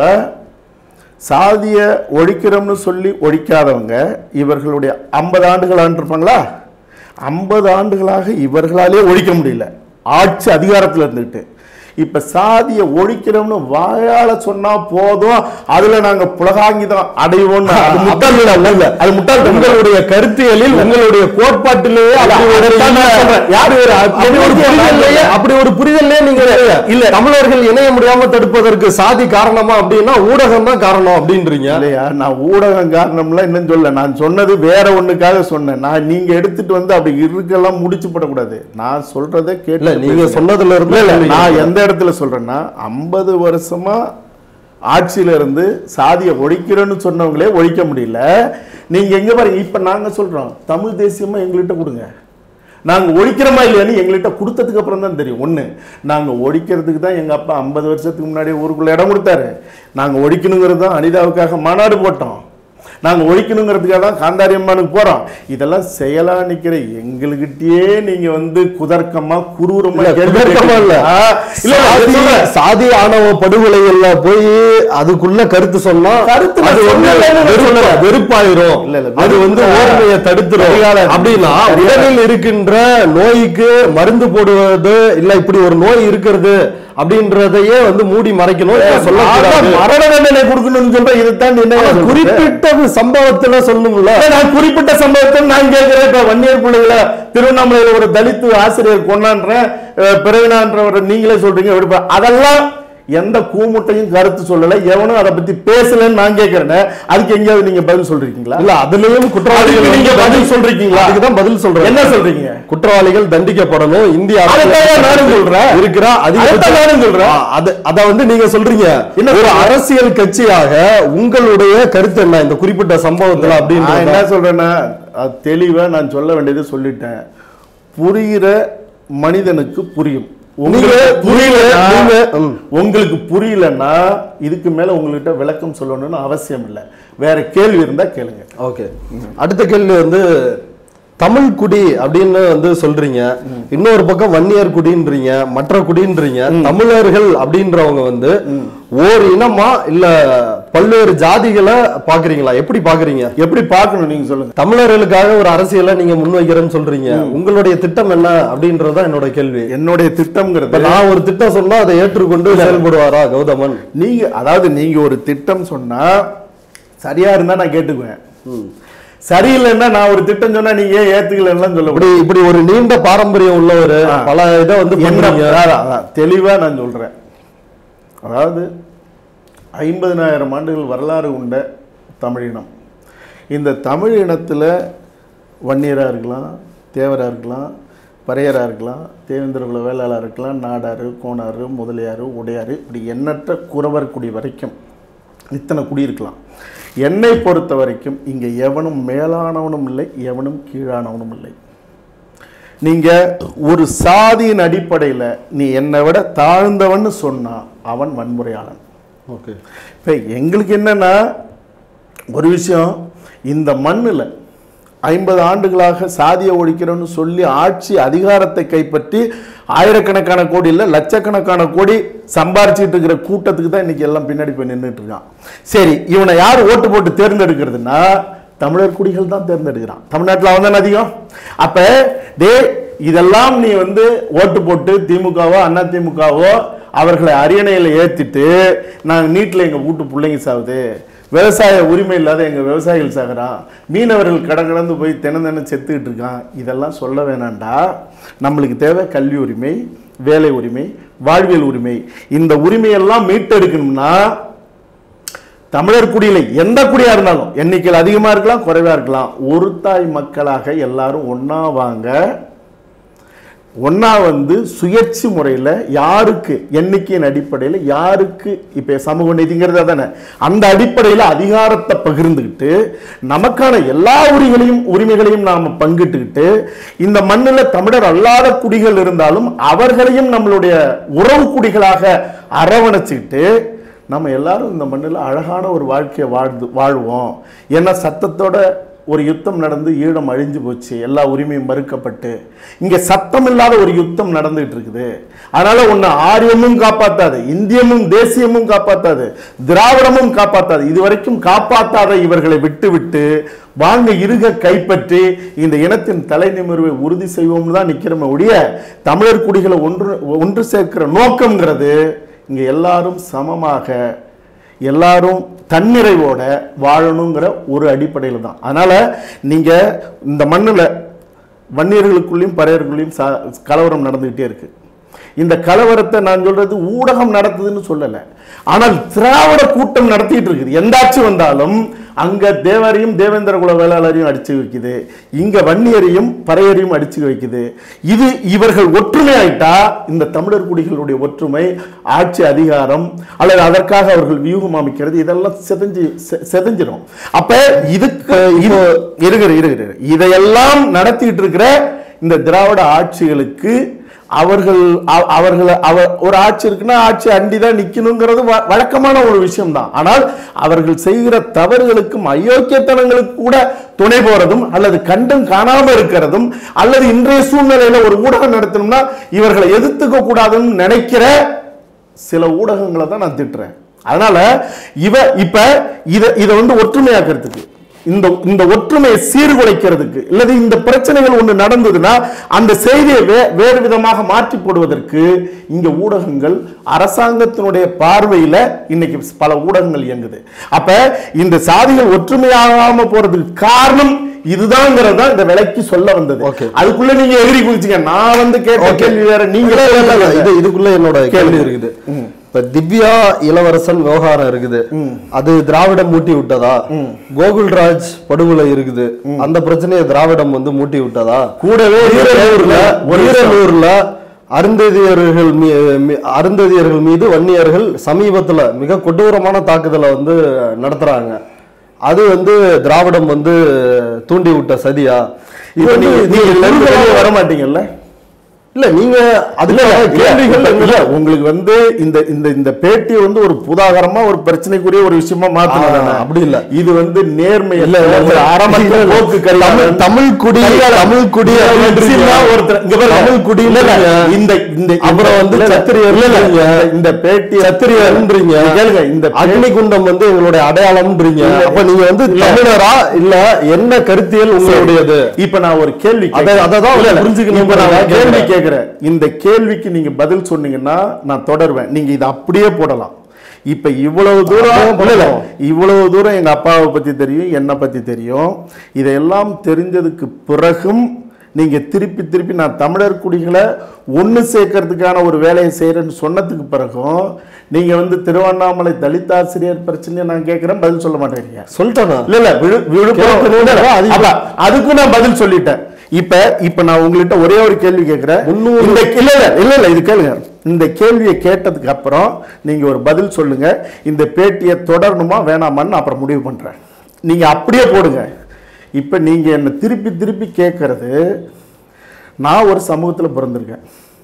சாதிய ஒழிக்கிறோம்னு சொல்லி ஒழிக்காதவங்க இவர்களுடைய ஐம்பது ஆண்டுகள் ஆண்டிருப்பாங்களா ஐம்பது ஆண்டுகளாக இவர்களாலே ஒழிக்க முடியல ஆட்சி அதிகாரத்தில் இருந்துக்கிட்டு இப்ப சாதிய ஒழிக்கிறோம்னு வாயால சொன்னா போதும் அதுல நாங்க புலகாங்கிதம் அடைவோம்னு அது முட்டாள் இல்ல அது முட்டாள் உங்களுடைய கருத்தியலில் உங்களுடைய கோட்பாட்டிலேயே அப்படி ஒரு அதைத்தான் நான் சொல்றேன். யாரு ஒரு அப்படி ஒரு புரிதல்லையே அப்படி ஒரு புரிதல்லையே நீங்க இல்ல தமிழர்கள் இணைய முடியாம தடுப்பதற்கு சாதி காரணமா அப்படின்னா ஊடகம் தான் காரணம் அப்படின்றீங்க இல்லையா நான் ஊடகம் காரணம்லாம் இன்னும் சொல்ல நான் சொன்னது வேற ஒண்ணுக்காக சொன்னேன் நான் நீங்க எடுத்துட்டு வந்து அப்படி இருக்கெல்லாம் முடிச்சு போடக்கூடாது நான் சொல்றதை இல்ல கேட்டு நீங்க பேசுங்க. சொன்னதுல இருந்து இல்ல, இல்ல, நான் எந்த இடத்துல சொல்றேன்னா ஐம்பது வருஷமா ஆட்சியில இருந்து சாதியை ஒழிக்கிறோன்னு சொன்னவங்களே ஒழிக்க முடியல நீங்க எங்க பாருங்க இப்ப நாங்க சொல்றோம் தமிழ் தேசியமா எங்கள்கிட்ட கொடுங்க நாங்க ஒழிக்கிறோமா இல்லையான்னு எங்கள்கிட்ட கொடுத்ததுக்கு அப்புறம் தான் தெரியும் ஒண்ணு நாங்க ஒழிக்கிறதுக்கு தான் எங்க அப்பா ஐம்பது வருஷத்துக்கு முன்னாடி ஊருக்குள்ள இடம் கொடுத்தாரு நாங்க ஒழிக்கணுங்கிறது தான் அனிதாவுக்காக மாநாடு போட்டோம் நாங்க ஒழிக்கணுங்கிறதுக்காக தான் காந்தாரி அம்மானுக்கு போறோம் இதெல்லாம் செயலா நிக்கிற எங்கள்கிட்டயே நீங்க வந்து குதர்க்கமா குரூரமா இல்ல, கேள்வி குதர்க்கமா இல்ல. கேட்கறீங்க. ஆ, இல்ல, இல்ல, அது சாதி- சொல்றேன். சாதி ஆணவ படுகொலைகள்ல போய் அதுக்குள்ள கருத்து சொன்னா கருத்து நான் அது வந்து சொல்லலைன்னு நான் வெறுப்பு- சொல்றேன். வெறுப்பாயிரும் இல்ல, இல்ல, அது வந்து வெறுப்பு- ஓர்மையை தடுத்துரும் சரியான- அப்படின்னா சரியான- உடலில் இருக்கின்ற நோய்க்கு மருந்து போடுவது இல்ல இப்படி ஒரு நோய் இருக்கிறது அப்படின்றதையே வந்து மூடி மறைக்கணும் இதை அதான் சொல்லக்கூடாது மரண தண்டனை கொடுக்கணும்னு சொல்றேன் இதைத்தான் என்ன ஆனா சொல்றது? குறிப்பிட்ட சம்பவத்துல சொல்லணும்ல இல்ல, நான் குறிப்பிட்ட சம்பவத்தை நான் கேட்கிறேன் இப்ப வன்னியர் பிள்ளைகளை திருவண்ணாமலையில ஒரு தலித்து ஆசிரியர் கொண்டான்றேன் அஹ், பிறவினான்றவர் நீங்களே சொல்றீங்க விடுப்பா அதெல்லாம் எந்த கூமுட்டையும் கருத்து சொல்லல எவனும் அதை பத்தி பேசலன்னு நான் கேட்கிறேன் அதுக்கு எங்கேயாவது நீங்க பதில் சொல்றீங்களா இல்ல அதுலயும் குற்றவாளிகள் அதுக்கு நீங்க வந்து பதில் சொல்றீங்களா? அதுக்கு தான் பதில் சொல்றேன் என்ன சொல்றீங்க குற்றவாளிகள் தண்டிக்கப்படணும் இந்திய அதைத்தான் அரசியல் நானும் சொல்றேன். இருக்கிற அதிகபட்ச- அதைத்தான் நானும் சொல்றேன். ஆ, அது அத வந்து நீங்க சொல்றீங்க என்ன ஒரு சொல்றீங்க? அரசியல் கட்சியாக உங்களுடைய கருத்து என்ன இந்த குறிப்பிட்ட சம்பவத்துல நான் அப்படின்னு என்ன சொல்றேன்னா அது தெளிவா நான் சொல்ல வேண்டியது சொல்லிட்டேன் புரிகிற மனிதனுக்கு புரியும் உங்களுக்கு நீங்க- புரியல நீங்க- ம். உங்களுக்கு புரியலன்னா இதுக்கு மேல உங்கள்கிட்ட விளக்கம் சொல்லணும்னு அவசியம் இல்லை வேற கேள்வி இருந்தா கேளுங்க ஓகே அடுத்த கேள்வி வந்து தமிழ் குடி அப்படின்னு வந்து சொல்றீங்க இன்னொரு பக்கம் வன்னியர் குடின்றீங்க மற்ற குடின்றீங்க தமிழர்கள் அப்படின்றவங்க வந்து ஓர் இனமா இல்ல பல்வேறு ஜாதிகளை பாக்குறீங்களா எப்படி பாக்குறீங்க எப்படி பார்க்கணும் நீங்க சொல்லுங்க தமிழர்களுக்காக ஒரு அரசியலை நீங்க முன்வைக்கிறேன்னு சொல்றீங்க உங்களுடைய திட்டம் என்ன அப்படின்றதுதான் என்னோட கேள்வி என்னுடைய இப்ப திட்டம்ங்கிறது நான் ஒரு திட்டம் சொன்னா அதை ஏற்றுக்கொண்டு செயல்படுவாரா கௌதமன் நீங்க அதாவது நீங்க ஒரு திட்டம் சொன்னா சரியா இருந்தா நான் கேட்டுக்குவேன் சரியில்லைன்னா நான் ஒரு திட்டம் சொன்னா நீங்க ஏன் ஏத்துக்கலன்னா சொல்ல இப்படி இப்படி ஒரு நீண்ட பாரம்பரியம் உள்ளவர் ஆ. பல இதை வந்து என்ன பண்றீங்க அதான், அதான், தெளிவா நான் சொல்றேன் அதாவது ஐம்பதினாயிரம் ஆண்டுகள் வரலாறு உண்ட தமிழினம் இந்த தமிழ் இனத்துல வன்னியரா இருக்கலாம் தேவரா இருக்கலாம் பறையரா இருக்கலாம் தேவேந்திரகுல வேளாளா இருக்கலாம் நாடாரு கோனாரு முதலியாரு உடையாரு இப்படி எண்ணற்ற குறவர் குடி வரைக்கும் இத்தனை குடி இருக்கலாம் என்னை பொறுத்த வரைக்கும் இங்கே எவனும் மேலானவனும் இல்லை எவனும் கீழானவனும் இல்லை நீங்க ஒரு சாதியின் அடிப்படையில் நீ என்னை விட தாழ்ந்தவன்னு சொன்னா அவன் வன்முறையாளன் ஓகே இப்போ எங்களுக்கு என்னன்னா ஒரு விஷயம் இந்த மண்ணில் ஐம்பது ஆண்டுகளாக சாதியை ஒழிக்கிறோன்னு சொல்லி ஆட்சி அதிகாரத்தை கைப்பற்றி ஆயிரக்கணக்கான கோடி இல்லை லட்சக்கணக்கான கோடி சம்பாரிச்சிட்டு இருக்கிற கூட்டத்துக்கு தான் இன்னைக்கு எல்லாம் பின்னாடி போய் நின்றுட்டு இருக்கான் சரி இவனை யார் ஓட்டு போட்டு தேர்ந்தெடுக்கிறதுனா தமிழர் குடிகள் தான் தேர்ந்தெடுக்கிறான் தமிழ்நாட்டில் அவன் தானே அதிகம் அப்ப டே இதெல்லாம் நீ வந்து ஓட்டு போட்டு திமுகவோ அண்ணா திமுகவோ அவர்களை அரியணையில் ஏத்திட்டு நாங்கள் நீட்டில் எங்கள் வீட்டு பிள்ளைங்க சாகுது விவசாய உரிமை இல்லாத எங்கள் விவசாயிகள் சாகுறான் மீனவர்கள் கடை கடந்து போய் தினம் தினம் செத்துக்கிட்டு இருக்கான் இதெல்லாம் சொல்ல வேணாண்டா நம்மளுக்கு தேவை கல்வி உரிமை வேலை உரிமை வாழ்வியல் உரிமை இந்த உரிமையெல்லாம் மீட்டெடுக்கணும்னா தமிழர் குடியில எந்த குடியா இருந்தாலும் எண்ணிக்கையில் அதிகமா இருக்கலாம் குறைவா இருக்கலாம் ஒரு தாய் மக்களாக எல்லாரும் ஒண்ணா வாங்க ஒண்ணா வந்து சுயேட்சை முறையில் யாருக்கு எண்ணிக்கையின் அடிப்படையில் யாருக்கு இப்போ சமூக நீதிங்கிறது தானே அந்த அடிப்படையில் அதிகாரத்தை பகிர்ந்துக்கிட்டு நமக்கான எல்லா உரிமைகளையும் உரிமைகளையும் நாம் பங்கிட்டுக்கிட்டு இந்த மண்ணில் தமிழர் அல்லாத குடிகள் இருந்தாலும் அவர்களையும் நம்மளுடைய உறவு குடிகளாக அரவணைச்சிக்கிட்டு நம்ம எல்லாரும் இந்த மண்ணில் அழகான ஒரு வாழ்க்கையை வாழ்ந்து வாழ்வோம் ஏன்னா சத்தத்தோட ஒரு யுத்தம் நடந்து ஈழம் அழிஞ்சு போச்சு எல்லா உரிமையும் மறுக்கப்பட்டு இங்க சத்தம் இல்லாத ஒரு யுத்தம் நடந்துட்டு இருக்குது அதனால ஒண்ணு ஆரியமும் காப்பாத்தாது இந்தியமும் தேசியமும் காப்பாத்தாது திராவிடமும் காப்பாத்தாது இதுவரைக்கும் காப்பாத்தாத இவர்களை விட்டு விட்டு வாங்க இருக கைப்பற்றி இந்த இனத்தின் தலை நிமிர்வை உறுதி செய்வோம்னு தான் நிக்கிறோமே ஒழிய தமிழர் குடிகளை ஒன்று ஒன்று சேர்க்கிற நோக்கம்ங்கிறது இங்க எல்லாரும் சமமாக எல்லாரும் தன்னிறைவோட வாழணுங்கிற ஒரு அடிப்படையில் தான் அதனால நீங்க இந்த மண்ணில் வன்னியர்களுக்குள்ளேயும் பறையர்களுக்குள்ளேயும் ச கலவரம் நடந்துகிட்டே இருக்கு இந்த கலவரத்தை நான் சொல்றது ஊடகம் நடத்துதுன்னு சொல்லலை ஆனால் திராவிட கூட்டம் நடத்திட்டு இருக்குது எந்த ஆட்சி வந்தாலும் அங்க தேவரையும் தேவேந்திர குல வேளாளரையும் அடிச்சு வைக்குது இங்க வன்னியரையும் பறையரையும் அடிச்சு வைக்குது இது இவர்கள் ஒற்றுமை ஆயிட்டா இந்த தமிழர் குடிகளுடைய ஒற்றுமை ஆட்சி அதிகாரம் அல்லது அதற்காக அவர்கள் வியூகம் அமைக்கிறது இதெல்லாம் செதஞ்சு செ- செதஞ்சிரும் அப்ப இதுக்கு இது இருக்கிற இருக்கிற இதையெல்லாம் நடத்திட்டு இருக்கிற இந்த திராவிட ஆட்சிகளுக்கு அவர்கள் அவ- அவர்களை அவ ஒரு ஆட்சி இருக்குன்னா ஆட்சி அண்டி தான் நிக்கணுங்கிறது வ- வழக்கமான ஒரு விஷயம் தான் ஆனால் அவர்கள் செய்கிற தவறுகளுக்கும் அயோக்கியத்தனங்களுக்கு கூட துணை போறதும் அல்லது கண்டும் காணாம இருக்கிறதும் அல்லது இன்றைய சூழ்நிலையில ஒரு ஊடகம் நடத்தணும்னா இவர்களை எதிர்த்துக்க கூடாதுன்னு நினைக்கிற சில ஊடகங்களை தான் நான் திட்டுறேன் அதனால இவ இப்ப இத இதை வந்து ஒற்றுமையாக்குறதுக்கு இந்த இந்த ஒற்றுமையை சீர்குலைக்கிறதுக்கு இல்லது இந்த பிரச்சனைகள் ஒன்று நடந்ததுன்னா அந்த செய்தியை வே வேறு விதமாக மாற்றி போடுவதற்கு இங்க ஊடகங்கள் அரசாங்கத்தினுடைய பார்வையில இன்னைக்கு பல ஊடகங்கள் இயங்குது அப்ப இந்த சாதிகள் ஒற்றுமையாகாம போறதுக்கு காரணம் இதுதாங்கிறது தான் இந்த விலைக்கு சொல்ல வந்தது Okay. அதுக்குள்ள நீங்க எகிரி குதிச்சீங்க நான் வந்து கேட்ட Okay. கேள்வி வேற நீங்க இல்ல, இல்ல, இல்ல, கேட்டது இது இதுக்குள்ள என்னோட கேள்வி கேளுங்க. இருக்குது இப்ப திவ்யா இளவரசன் விவகாரம் இருக்குது அது திராவிடம் மூட்டி விட்டதா கோகுல்ராஜ் படுகொலை இருக்குது அந்த பிரச்சனையை திராவிடம் வந்து மூட்டி விட்டதா கூடவே வீரனூர்ல ஒரு விஷயம். வீரனூர்ல அருந்ததியர்கள் மீ- மீ- அருந்ததியர்கள் மீது வன்னியர்கள் சமீபத்துல மிக கொடூரமான தாக்குதலை வந்து நடத்துறாங்க அது வந்து திராவிடம் வந்து தூண்டி விட்ட சதியா இப்போ இப்ப நீங்க நீங்க நீங்க நீங்க வெளியே வர மாட்டீங்கல்ல இல்ல நீங்க அதுல இல்ல, கேள்விகள் இல்ல, எங்களை- இல்ல, உங்களுக்கு வந்து இந்த இந்த இந்த பேட்டியை வந்து ஒரு புதாகரமா ஒரு பிரச்சனைக்குரிய ஒரு விஷயமா மாத்தணும் ஆ, அப்படி இல்ல. இது வந்து நேர்மை இல்ல, இல்ல, இல்ல. ஆரம்பத்தில் இல்ல, இல்ல. போக்கு தமிழ் கரிகாலன். தமிழ் குடி கரிகாலன். தமிழ் குடி இல்ல, இல்ல, அப்படின்றீங்க. சின்ன ஒருத்தர் இங்க பாருங்க. தமிழ் குடி இல்ல, இல்ல, இல்ல. இந்த இந்த அப்புறம் வந்து இல்ல, இல்ல, சத்திரியர் இல்ல, இல்ல, இல்லைங்க. இந்த- இந்த பேட்டி சத்திரியர்ன்றீங்க கேளுங்க இந்த பே- அக்னி குண்டம் வந்து எங்களுடைய அடையாளம்ன்றீங்க இல்ல. அப்ப நீங்க வந்து இல்ல. தமிழரா இல்ல என்ன கருத்தியல் உங்களுடையது இப்ப நான் ஒரு கேள்வி அத- கேட்கிறேன். அததான் இல்ல, இல்ல. புரிஞ்சுக்கணும் இப்ப நான் ஒரு நான் கேள்வி கேட்கிறேன். கேட்கிறேன் இந்த கேள்விக்கு நீங்க பதில் சொன்னீங்கன்னா நான் தொடருவேன் நீங்க இதை அப்படியே போடலாம் இப்ப இவ்வளவு தூரம் அப்படியே இல்ல, இல்ல. போடலாம். இவ்வளவு தூரம் எங்க அப்பாவை பத்தி தெரியும் என்னை பத்தி தெரியும் இதையெல்லாம் தெரிஞ்சதுக்கு பிறகும் நீங்க திருப்பி திருப்பி நான் தமிழர் குடிகளை ஒண்ணு சேர்க்கறதுக்கான ஒரு வேலையை செய்யறேன்னு சொன்னதுக்கு பிறகும் நீங்க வந்து திருவண்ணாமலை தலித் ஆசிரியர் பிரச்சனையை நான் கேட்கிறேன் பதில் சொல்ல மாட்டேங்கிறீங்க சொல்லிட்டேனா இல்ல இல்ல விழு- விழுப்புரம் கேட்கணும். இல்ல, இல்ல, அது- அப்ப அதுக்கும் நான் பதில் சொல்லிட்டேன் இப்ப இப்ப நான் உங்கள்கிட்ட ஒரே ஒரு கேள்வி கேட்கிறேன் முன்னூறு- இந்த இல்ல இல்ல இல்ல இல்ல இது கேளுங்க இந்த கேள்வியை கேட்டதுக்கு அப்புறம் நீங்க ஒரு பதில் சொல்லுங்க இந்த பேட்டியை தொடரணுமா வேணாமான்னு நான் அப்புறம் முடிவு பண்றேன் நீங்க அப்படியே போடுங்க இப்ப நீங்க என்ன திருப்பி திருப்பி கேட்கறது நான் ஒரு சமூகத்துல பிறந்திருக்கேன்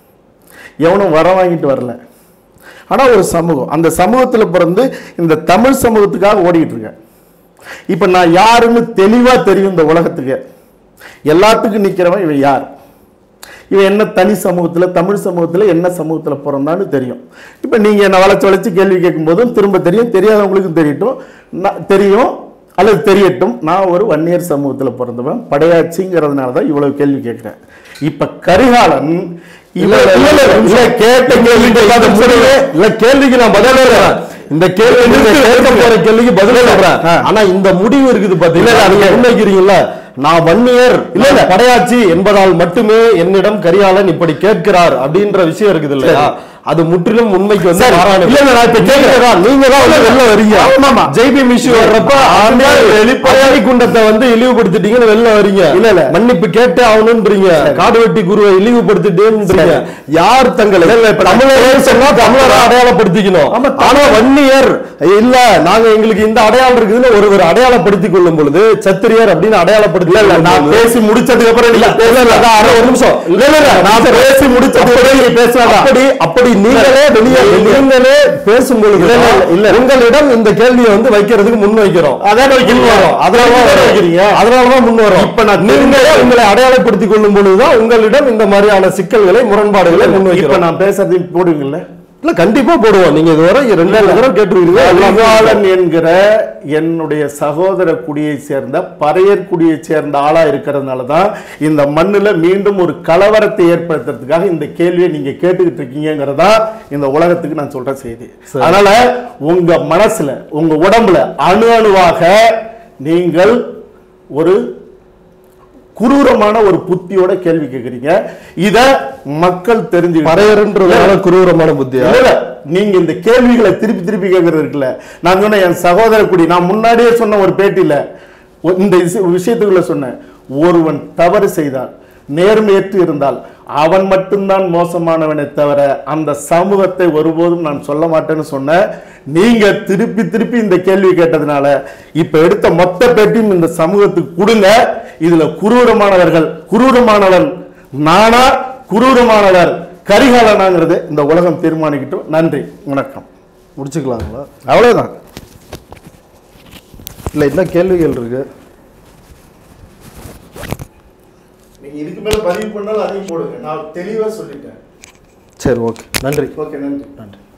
எவனும் வர வாங்கிட்டு வரல ஆனா ஒரு சமூகம் அந்த சமூகத்துல பிறந்து இந்த தமிழ் சமூகத்துக்காக ஓடிட்டு இருக்கேன் இப்ப நான் யாருன்னு தெளிவா தெரியும் இந்த உலகத்துக்கு எல்லாத்துக்கும் நிக்கிறவன் இவன் யார் இவன் என்ன தனி சமூகத்துல தமிழ் சமூகத்துல என்ன சமூகத்துல பிறந்தான்னு தெரியும் இப்ப நீங்க என்ன வளைச்சு வளைச்சு கேள்வி கேட்கும் போதும் திரும்ப தெரியும் தெரியாதவங்களுக்கும் தெரியட்டும் நான் தெரியும் அல்லது தெரியட்டும் நான் ஒரு வன்னியர் சமூகத்துல பிறந்தவன் படையாச்சிங்கிறதுனால தான் இவ்வளவு கேள்வி கேட்கிறேன் இப்ப கரிகாலன் இல்ல, இவன் இல்ல, இல்ல, இல்ல, இல்ல, கேட்ட கேள்விக்கு இந்த பதில் முடிவு- சொல்லு. இல்ல கேள்விக்கு நான் பதில் சொல்றேன் இந்த கேள்வி நீங்க கேட்க போற கேள்விக்கு பதில் சொல்றேன் ஆ. ஆனா இந்த முடிவு இருக்குது இல்ல, பாத்தீங்களா இல்ல, நீங்க அது- முன்வைக்கிறீங்கல்ல நான் வன்னியர் இல்ல, இல்ல. படையாச்சி என்பதால் மட்டுமே என்னிடம் கரிகாலன் இப்படி கேட்கிறார் அப்படின்ற விஷயம் இருக்குது இல்லையா அது முற்றிலும் உண்மைக்கு வந்து சரி. மாறான இல்ல, இல்ல, நான் இப்ப கேட்கிறேன். நீங்க தான் வந்து வெளில வரீங்க ஆமாமா. ஜெய்பி மிஷு வர்றப்ப வெளிப்படையாடி குண்டத்தை வந்து இழிவுபடுத்திட்டீங்கன்னு வெளில வரீங்க இல்ல, இல்ல. மன்னிப்பு கேட்டே ஆகணும்ன்றீங்க காடு வெட்டி குருவை இழிவுபடுத்திட்டேன்றீங்க யார் தங்களை தமிழர் சொன்னா தமிழரை அடையாளப்படுத்திக்கணும் ஆமா, ஆனா வன்னியர் இல்ல நாங்க எங்களுக்கு இந்த அடையாளம் இருக்குதுன்னு ஒருவர் அடையாளப்படுத்திக் கொள்ளும் பொழுது சத்திரியர் அப்படின்னு அடையாளப்படுத்தி இல்ல, இல்ல, நான் பேசி முடிச்சதுக்கு அப்புறம் நீங்க இல்ல, இல்ல, அதான் அரை ஒரு நிமிஷம். இல்ல இல்ல இல்ல, நான் பேசி முடிச்சதுக்கு அப்புறம் நீங்க பேசுவாங்க அப்படி அப்படி நீங்களே வெளியே நீங்களே பேசும் பொழுது இல்ல, இல்ல, இல்ல. உங்களிடம் இந்த கேள்வியை வந்து வைக்கிறதுக்கு முன் வைக்கிறோம் அதான் வைக்கிறீங்க. முன் வரோம். அதனாலதான் அதான் வைக்கிறீங்க. அதனாலதான் முன் வரோம் இப்ப நான் நீங்களே உங்களை அடையாளப்படுத்திக் கொள்ளும் பொழுதுதான் உங்களிடம் இந்த மாதிரியான சிக்கல்களை முரண்பாடுகளை முன் இப்ப வைக்கிறோம் நான் பேசுறது போடுவீங்கல்ல இல்ல கண்டிப்பா போடுவோம் நீங்க இதுவரை ரெண்டு தடவை கேட்டுருக்கீங்க கரிகாலன் என்கிற என்னுடைய சகோதர குடியை சேர்ந்த பறையர் குடியை சேர்ந்த ஆளா இருக்கிறதுனால தான் இந்த மண்ணுல மீண்டும் ஒரு கலவரத்தை ஏற்படுத்துறதுக்காக இந்த கேள்வியை நீங்க கேட்டுக்கிட்டு இருக்கீங்கிறதா இந்த உலகத்துக்கு நான் சொல்ற செய்தி சரி. அதனால உங்க மனசுல உங்க உடம்புல அணு அணுவாக நீங்கள் ஒரு குரூரமான ஒரு புத்தியோட கேள்வி கேட்குறீங்க இத மக்கள் தெரிஞ்சு பறையர்ன்றதுனால குரூரமான புத்தியா இல்ல, இல்ல. நீங்க இந்த கேள்விகளை திருப்பி திருப்பி கேட்கறது இருக்குல்ல நான் சொன்ன என் சகோதர குடி நான் முன்னாடியே சொன்ன ஒரு பேட்டியில ஒ- இந்த விஷ- விஷயத்துக்குள்ள சொன்னேன் ஒருவன் தவறு செய்தால் நேர்மையற்று இருந்தால் அவன் மட்டும்தான் மோசமானவனை தவிர அந்த சமூகத்தை ஒருபோதும் நான் சொல்ல மாட்டேன்னு சொன்னேன் நீங்க திருப்பி திருப்பி இந்த கேள்வி கேட்டதுனால இப்ப எடுத்த மொத்த பேட்டியும் இந்த சமூகத்துக்கு கொடுங்க இதுல குரூரமானவர்கள் குரூரமானவன் நானா குரூரமானவர் கரிகாலனாங்கிறது இந்த உலகம் தீர்மானிக்கட்டும் நன்றி வணக்கம் முடிச்சுக்கலாங்களா அவ்வளவுதான் இல்ல இன்னும் கேள்விகள் இருக்கு நீங்க இதுக்கு மேல பதிவு பண்ணாலும் அதையும் போடுங்க நான் தெளிவா சொல்லிட்டேன் சரி ஓகே நன்றி ஓகே நன்றி நன்றி